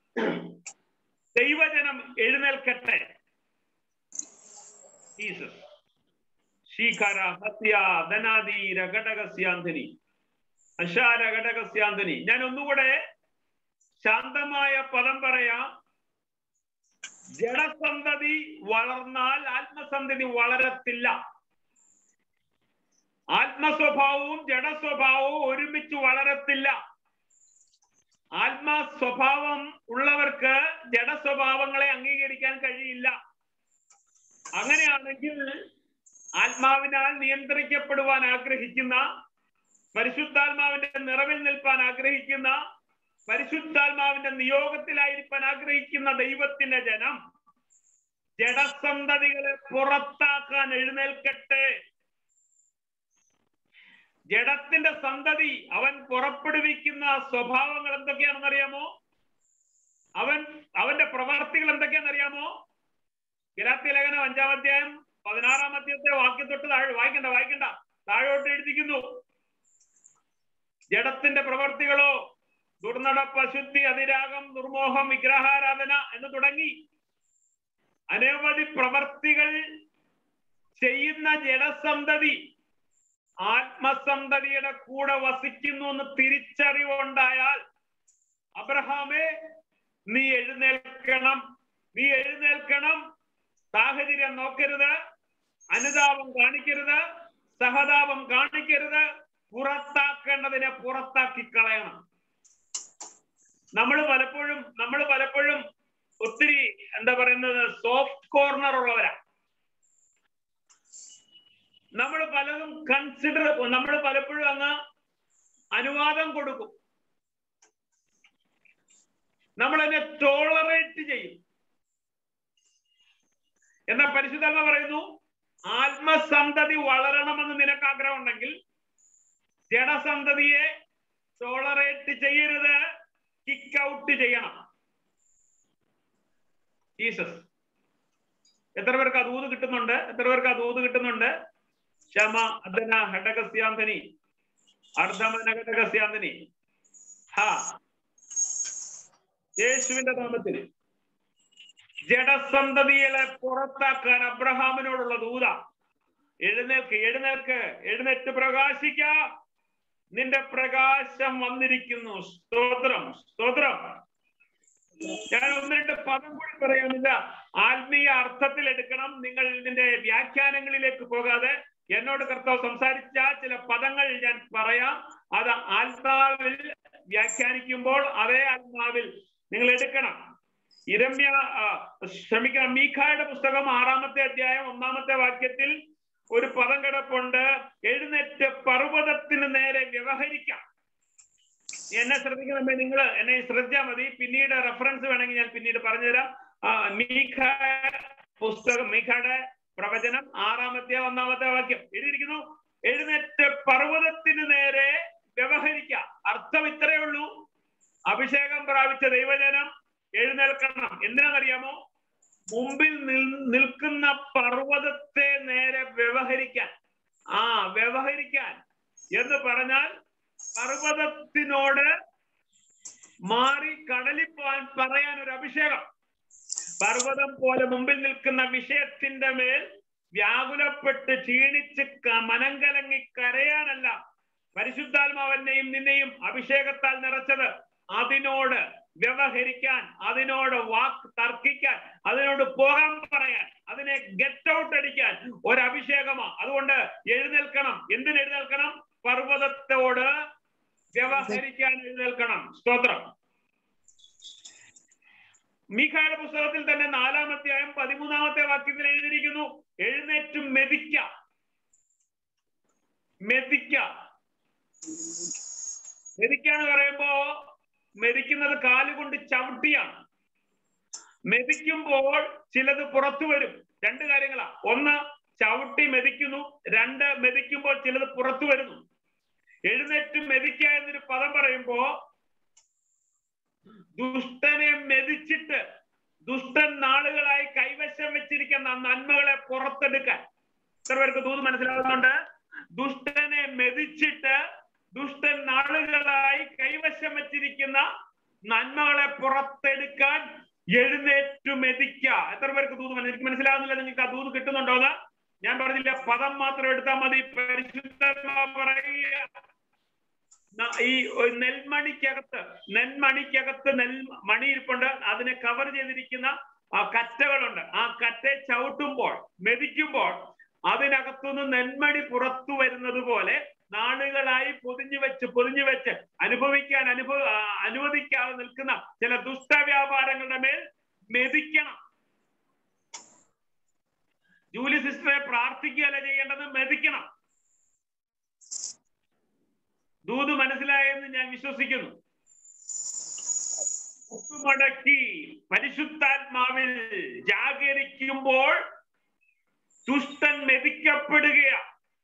ദൈവജനം എഴുന്നേൽക്കട്ടെ ജീസസ് ശീഖര ഹത്യ ധനാധീര ഘടകസ്യാന്തനി അശാര ഘടകസ്യാന്തനി ഞാൻ ഒന്നുകൂടെ ശാന്തമായ പദം പറയാം ജഡസന്ധതി വളർന്നാൽ ആത്മസന്ധതി വളരത്തില്ല ആത്മസ്വഭാവവും ജഡസ്വഭാവവും ഒരുമിച്ച് വളരത്തില്ല ആത്മസ്വഭാവം ഉള്ളവർക്ക് ജഡസ്വഭാവങ്ങളെ അംഗീകരിക്കാൻ കഴിയില്ല അങ്ങനെയാണെങ്കിൽ ആത്മാവിനാൽ നിയന്ത്രിക്കപ്പെടുവാൻ ആഗ്രഹിക്കുന്ന പരിശുദ്ധാത്മാവിന്റെ നിറവിൽ നിൽപ്പാൻ ആഗ്രഹിക്കുന്ന പരിശുദ്ധാത്മാവിന്റെ നിയോഗത്തിലായിരിക്കാൻ ആഗ്രഹിക്കുന്ന ദൈവത്തിന്റെ ജനം ജഡസന്തതികളെ പുറത്താക്കാൻ എഴുന്നേൽക്കട്ടെ ജഡത്തിന്റെ സന്തതി അവൻ പുറപ്പെടുവിക്കുന്ന സ്വഭാവങ്ങൾ എന്തൊക്കെയാണെന്ന് അറിയാമോ അവൻ അവന്റെ പ്രവർത്തികൾ എന്തൊക്കെയാണെന്ന് അറിയാമോ ഗലാത്യ ലേഖനം അഞ്ചാം അധ്യായം പതിനാറാം അധ്യായത്തെ വാക്യം തൊട്ട് താഴെ വായിക്കണ്ട വായിക്കണ്ട താഴോട്ട് എഴുതിക്കുന്നു ജഡത്തിന്റെ പ്രവർത്തികളോ ദുർനടപ്പ് അശുദ്ധി അതിരാഗം ദുർമോഹം വിഗ്രഹാരാധന എന്ന് തുടങ്ങി അനവധി പ്രവർത്തികൾ ചെയ്യുന്ന ജഡസന്തതി ആത്മസന്തതിയുടെ കൂടെ വസിക്കുന്നു എന്ന് തിരിച്ചറിവുണ്ടായാൽ അബ്രഹാമേ നീ എഴുന്നേൽക്കണം നീ എഴുന്നേൽക്കണം സാഹചര്യം നോക്കരുത് അനുതാപം കാണിക്കരുത് സഹതാപം കാണിക്കരുത് പുറത്താക്കേണ്ടതിനെ പുറത്താക്കി കളയണം നമ്മൾ പലപ്പോഴും നമ്മൾ പലപ്പോഴും ഒത്തിരി എന്താ പറയുന്നത് സോഫ്റ്റ് കോർണർ ഉള്ളവരാ നമ്മൾ പലതും കൺസിഡർ നമ്മൾ പലപ്പോഴും അങ്ങ് അനുവാദം കൊടുക്കും നമ്മൾ അതിനെ ടോളറേറ്റ് ചെയ്യും എന്നാ പരിശുദ്ധമ പറയുന്നു ആത്മസന്തതി വളരണമെന്ന് നിനക്ക് ആഗ്രഹം ഉണ്ടെങ്കിൽ ജഡസന്തതിയെ ടോളറേറ്റ് ചെയ്യരുത് കിക്ക് ഔട്ട് ചെയ്യണം ജീസസ് എത്ര പേർക്ക് അത് ഊത് കിട്ടുന്നുണ്ട് എത്ര പേർക്ക് അത് ഊത് കിട്ടുന്നുണ്ട് ക്ഷമ അദന ഘടകസ്യാന്തനി അർദ്ധമന ഘടകസ്യാന്തനി ഹാ യേശുവിന്റെ നാമത്തിൽ ജഡസന്തതികളെ പുറത്താക്കാൻ അബ്രഹാമിനോടുള്ള ദൂത എഴുന്നേൽക്ക് എഴുന്നേൽക്ക് എഴുന്നേറ്റ് പ്രകാശിക്ക നിന്റെ പ്രകാശം വന്നിരിക്കുന്നു സ്തോത്രം സ്തോത്രം ഞാൻ ഒന്ന് രണ്ട് പദം കൂടി പറയാനില്ല ആത്മീയ അർത്ഥത്തിൽ എടുക്കണം നിങ്ങൾ ഇതിന്റെ വ്യാഖ്യാനങ്ങളിലേക്ക് പോകാതെ എന്നോട് കർത്താവ് സംസാരിച്ച ചില പദങ്ങൾ ഞാൻ പറയാം അത് ആത്മാവിൽ വ്യാഖ്യാനിക്കുമ്പോൾ അതേ ആത്മാവിൽ നിങ്ങൾ എടുക്കണം ഇരമ്യ ആ, ക്ഷമിക്കണം മീഖായുടെ പുസ്തകം ആറാമത്തെ അധ്യായം ഒന്നാമത്തെ വാക്യത്തിൽ ഒരു പദം കിടപ്പുണ്ട് എഴുന്നേറ്റ് പർവ്വതത്തിന് നേരെ വ്യവഹരിക്കാം എന്നെ ശ്രദ്ധിക്കണമേ നിങ്ങൾ എന്നെ ശ്രദ്ധിച്ചാൽ മതി പിന്നീട് റെഫറൻസ് വേണമെങ്കിൽ ഞാൻ പിന്നീട് പറഞ്ഞുതരാം ആ, മീഖ പുസ്തകം മീഖയുടെ പ്രവചനം ആറാമത്തെ ഒന്നാമത്തെ വാക്യം എഴുതിയിരിക്കുന്നു എഴുന്നേറ്റ് പർവ്വതത്തിന് നേരെ വ്യവഹരിക്കാം അർത്ഥം ഇത്രയേ ഉള്ളൂ അഭിഷേകം പ്രാപിച്ച ദൈവജനം എഴുന്നേൽക്കണം എന്തിനാണെന്നറിയാമോ മുമ്പിൽ നിൽ- നിൽക്കുന്ന പർവ്വതത്തെ നേരെ വ്യവഹരിക്കാൻ ആ വ്യവഹരിക്കാൻ എന്ന് പറഞ്ഞാൽ പർവ്വതത്തിനോട് മാറി കടലിൽ പോകാൻ പറയാൻ ഒരു അഭിഷേകം പർവ്വതം പോലെ മുമ്പിൽ നിൽക്കുന്ന വിഷയത്തിന്റെ മേൽ വ്യാകുലപ്പെട്ട് ക്ഷീണിച്ച് ക- മനം കലങ്ങി കരയാനല്ല പരിശുദ്ധാത്മാവെന്നെയും നിന്നെയും അഭിഷേകത്താൽ നിറച്ചത് അതിനോട് വ്യവഹരിക്കാൻ അതിനോട് വാക്ക് തർക്കിക്കാൻ അതിനോട് പോകാൻ പറയാൻ അതിനെ ഗെറ്റ് ഔട്ട് അടിക്കാൻ ഒരു അഭിഷേകമാ അതുകൊണ്ട് എഴുന്നേൽക്കണം എന്തിന് എഴുന്നേൽക്കണം പർവ്വതത്തോട് വ്യവഹരിക്കാൻ എഴുന്നേൽക്കണം സ്തോത്രം മീഖായുടെ പുസ്തകത്തിൽ തന്നെ നാലാമത്തെയായും പതിമൂന്നാമത്തെ വാക്യത്തിൽ എഴുതിയിരിക്കുന്നു എഴുന്നേറ്റ് മെതിക്ക മെതിക്ക മെതിക്കാന്ന് പറയുമ്പോ മെതിക്കുന്നത് കാലുകൊണ്ട് ചവിട്ടിയാണ് മെതിക്കുമ്പോൾ ചിലത് പുറത്തു വരും രണ്ട് കാര്യങ്ങളാ ഒന്ന് ചവിട്ടി മെതിക്കുന്നു രണ്ട് മെതിക്കുമ്പോൾ ചിലത് പുറത്തു വരുന്നു എഴുന്നേറ്റ് മെതിക്ക എന്നൊരു പദം പറയുമ്പോ ദുഷ്ടനെ മെതിച്ചിട്ട് ദുഷ്ടൻ നാളുകളായി കൈവശം വെച്ചിരിക്കുന്ന നന്മകളെ പുറത്തെടുക്കാൻ എത്ര പേർക്ക് തൂത് മനസ്സിലാകുന്നുണ്ട് ദുഷ്ടനെ മെതിച്ചിട്ട് ദുഷ്ടൻ നാളുകളായി കൈവശം വെച്ചിരിക്കുന്ന നന്മകളെ പുറത്തെടുക്കാൻ എഴുന്നേറ്റു മെതിക്ക എത്ര പേർക്ക് തൂത് മനസ്സിലാ- എനിക്ക് മനസ്സിലാകുന്നില്ല നിങ്ങൾക്ക് ആ തൂത് കിട്ടുന്നുണ്ടോ എന്ന് ഞാൻ പറഞ്ഞില്ല പദം മാത്രം എടുത്താൽ മതി പരിശുദ്ധാത്മാവ് പറയുക ന- ഈ ഒരു നെൽമണിക്കകത്ത് നെൽമണിക്കകത്ത് നെൽ മണി ഇരിപ്പുണ്ട് അതിനെ കവർ ചെയ്തിരിക്കുന്ന ആ കറ്റകളുണ്ട് ആ കറ്റയെ ചവിട്ടുമ്പോൾ മെതിക്കുമ്പോൾ അതിനകത്തുനിന്ന് നെന്മണി പുറത്തു വരുന്നത് പോലെ നാളുകളായി പൊതിഞ്ഞു വെച്ച് പൊതിഞ്ഞു വെച്ച് അനുഭവിക്കാൻ അനുഭവ ആ, അനുവദിക്കാതെ നിൽക്കുന്ന ചില ദുഷ്ടവ്യാപാരങ്ങളുടെ മേൽ മെതിക്കണം ജൂലി സിസ്റ്ററെ പ്രാർത്ഥിക്കുകയല്ല ചെയ്യേണ്ടത് മെതിക്കണം ദൂത് മനസ്സിലായെന്ന് ഞാൻ വിശ്വസിക്കുന്നു മുട്ടുമടക്കി പരിശുദ്ധാത്മാവിൽ ജാഗരിക്കുമ്പോൾ ദുഷ്ടൻ മെതിക്കപ്പെടുകയാണ്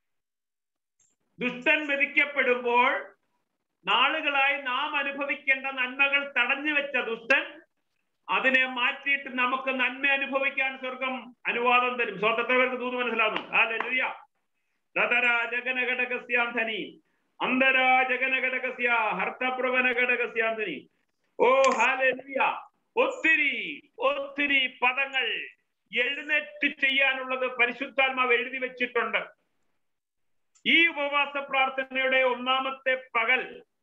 ദുഷ്ടൻ മെതിക്കപ്പെടുമ്പോൾ നാളുകളായി നാം അനുഭവിക്കേണ്ട നന്മകൾ തടഞ്ഞു വെച്ച ദുഷ്ടൻ അതിനെ മാറ്റിയിട്ട് നമുക്ക് നന്മ അനുഭവിക്കാൻ സ്വർഗം അനുവാദം തരും സ്വർഗത്തവർക്ക് ദൂത് മനസ്സിലാവുന്നു ഹാലലുയ തതരാ ജഗനഘടകസ്യാന്ധനി അന്തരാ ജഗനഘടകസ്യ ഹർത്തപ്രവന ഘടകസ്യാന്ധനി ഓ ഹാലലുയ ഒത്തിരി ഒത്തിരി പദങ്ങൾ എഴുന്നേറ്റ് ചെയ്യാനുള്ളത് പരിശുദ്ധാത്മാവ് എഴുതി വെച്ചിട്ടുണ്ട് ഈ ഉപവാസ പ്രാർത്ഥനയുടെ ഒന്നാമത്തെ പകൽ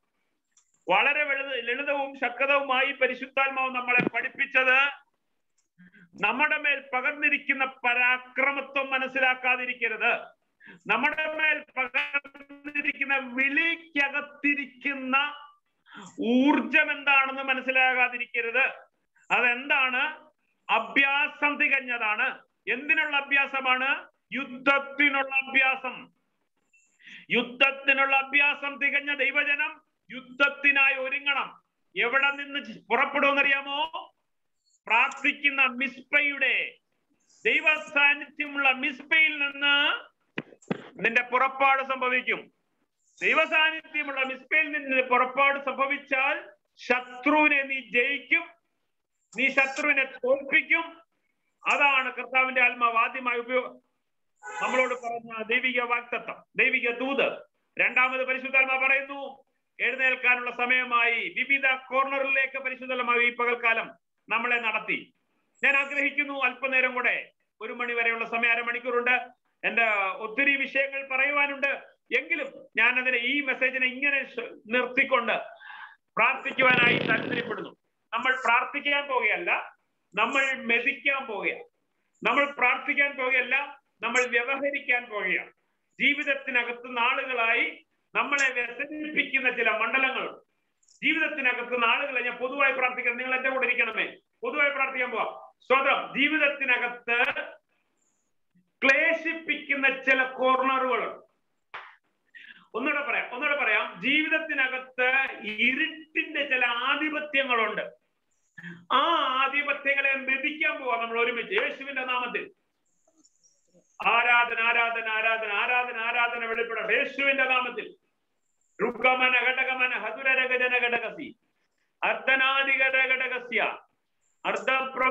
വളരെ വലുത് ലളിതവും ശക്തവുമായി പരിശുദ്ധാത്മാവ് നമ്മളെ പഠിപ്പിച്ചത് നമ്മുടെ മേൽ പകർന്നിരിക്കുന്ന പരാക്രമത്വം മനസ്സിലാക്കാതിരിക്കരുത് നമ്മുടെ മേൽ പകർന്നിരിക്കുന്ന വിളിക്കകത്തിരിക്കുന്ന ഊർജം എന്താണെന്ന് മനസ്സിലാകാതിരിക്കരുത് അതെന്താണ് അഭ്യാസം തികഞ്ഞതാണ് എന്തിനുള്ള അഭ്യാസമാണ് യുദ്ധത്തിനുള്ള അഭ്യാസം യുദ്ധത്തിനുള്ള അഭ്യാസം തികഞ്ഞ ദൈവജനം യുദ്ധത്തിനായി ഒരുങ്ങണം എവിടെ നിന്ന് പുറപ്പെടുമെന്നറിയാമോ പ്രാർത്ഥിക്കുന്ന മിസ്പയുടെ ദൈവ സാന്നിധ്യമുള്ള മിസ്പയിൽ നിന്ന് നിന്റെ പുറപ്പാട് സംഭവിക്കും ദൈവ സാന്നിധ്യമുള്ള മിസ്പയിൽ നിന്ന് പുറപ്പാട് സംഭവിച്ചാൽ ശത്രുവിനെ നീ ജയിക്കും നീ ശത്രുവിനെ തോൽപ്പിക്കും അതാണ് കർത്താവിന്റെ ആത്മാവ് ആദ്യമായി ഉപയോഗം നമ്മളോട് പറഞ്ഞ ദൈവിക വാക്തത്വം ദൈവിക ദൂത് രണ്ടാമത് പരിശുദ്ധാത്മ പറയുന്നു എഴുന്നേൽക്കാനുള്ള സമയമായി വിവിധ കോർണറിലേക്ക് പരിശുദ്ധമായി ഈ പകൽക്കാലം നമ്മളെ നടത്തി ഞാൻ ആഗ്രഹിക്കുന്നു അല്പനേരം കൂടെ ഒരു മണി വരെയുള്ള സമയം അരമണിക്കൂറുണ്ട് എന്റെ ഒത്തിരി വിഷയങ്ങൾ പറയുവാനുണ്ട് എങ്കിലും ഞാൻ അതിനെ ഈ മെസ്സേജിനെ ഇങ്ങനെ ശ- നിർത്തിക്കൊണ്ട് പ്രാർത്ഥിക്കുവാനായി താല്പര്യപ്പെടുന്നു നമ്മൾ പ്രാർത്ഥിക്കാൻ പോകുകയല്ല നമ്മൾ മെതിക്കാൻ പോവുകയാണ് നമ്മൾ പ്രാർത്ഥിക്കാൻ പോകുകയല്ല നമ്മൾ വ്യവഹരിക്കാൻ പോവുകയാണ് ജീവിതത്തിനകത്ത് നാളുകളായി നമ്മളെ വ്യസനിപ്പിക്കുന്ന ചില മണ്ഡലങ്ങളുണ്ട് ജീവിതത്തിനകത്ത് നാളുകളെ ഞാൻ പൊതുവായി പ്രാർത്ഥിക്കണം നിങ്ങൾ എന്റെ കൂടെ ഇരിക്കണമേ പൊതുവായി പ്രാർത്ഥിക്കാൻ പോവാം സ്വതം ജീവിതത്തിനകത്ത് ക്ലേശിപ്പിക്കുന്ന ചില കോർണറുകളുണ്ട് ഒന്നുകൂടെ പറയാം ഒന്നുകൂടെ പറയാം ജീവിതത്തിനകത്ത് ഇരുട്ടിന്റെ ചില ആധിപത്യങ്ങളുണ്ട് ആ ആധിപത്യങ്ങളെ മെതിക്കാൻ പോവാ നമ്മൾ ഒരുമിച്ച് യേശുവിന്റെ നാമത്തിൽ ആരാധന ആരാധന ആരാധന ആരാധന ആരാധന വെളിപ്പെടട്ടെ യേശുവിന്റെ നാമത്തിൽ രുഗമന ഘടകമന ഹതുരരഗജന ഘടകസി അർദ്ധനാദിഘടകടകസ്യ അർദ്ധ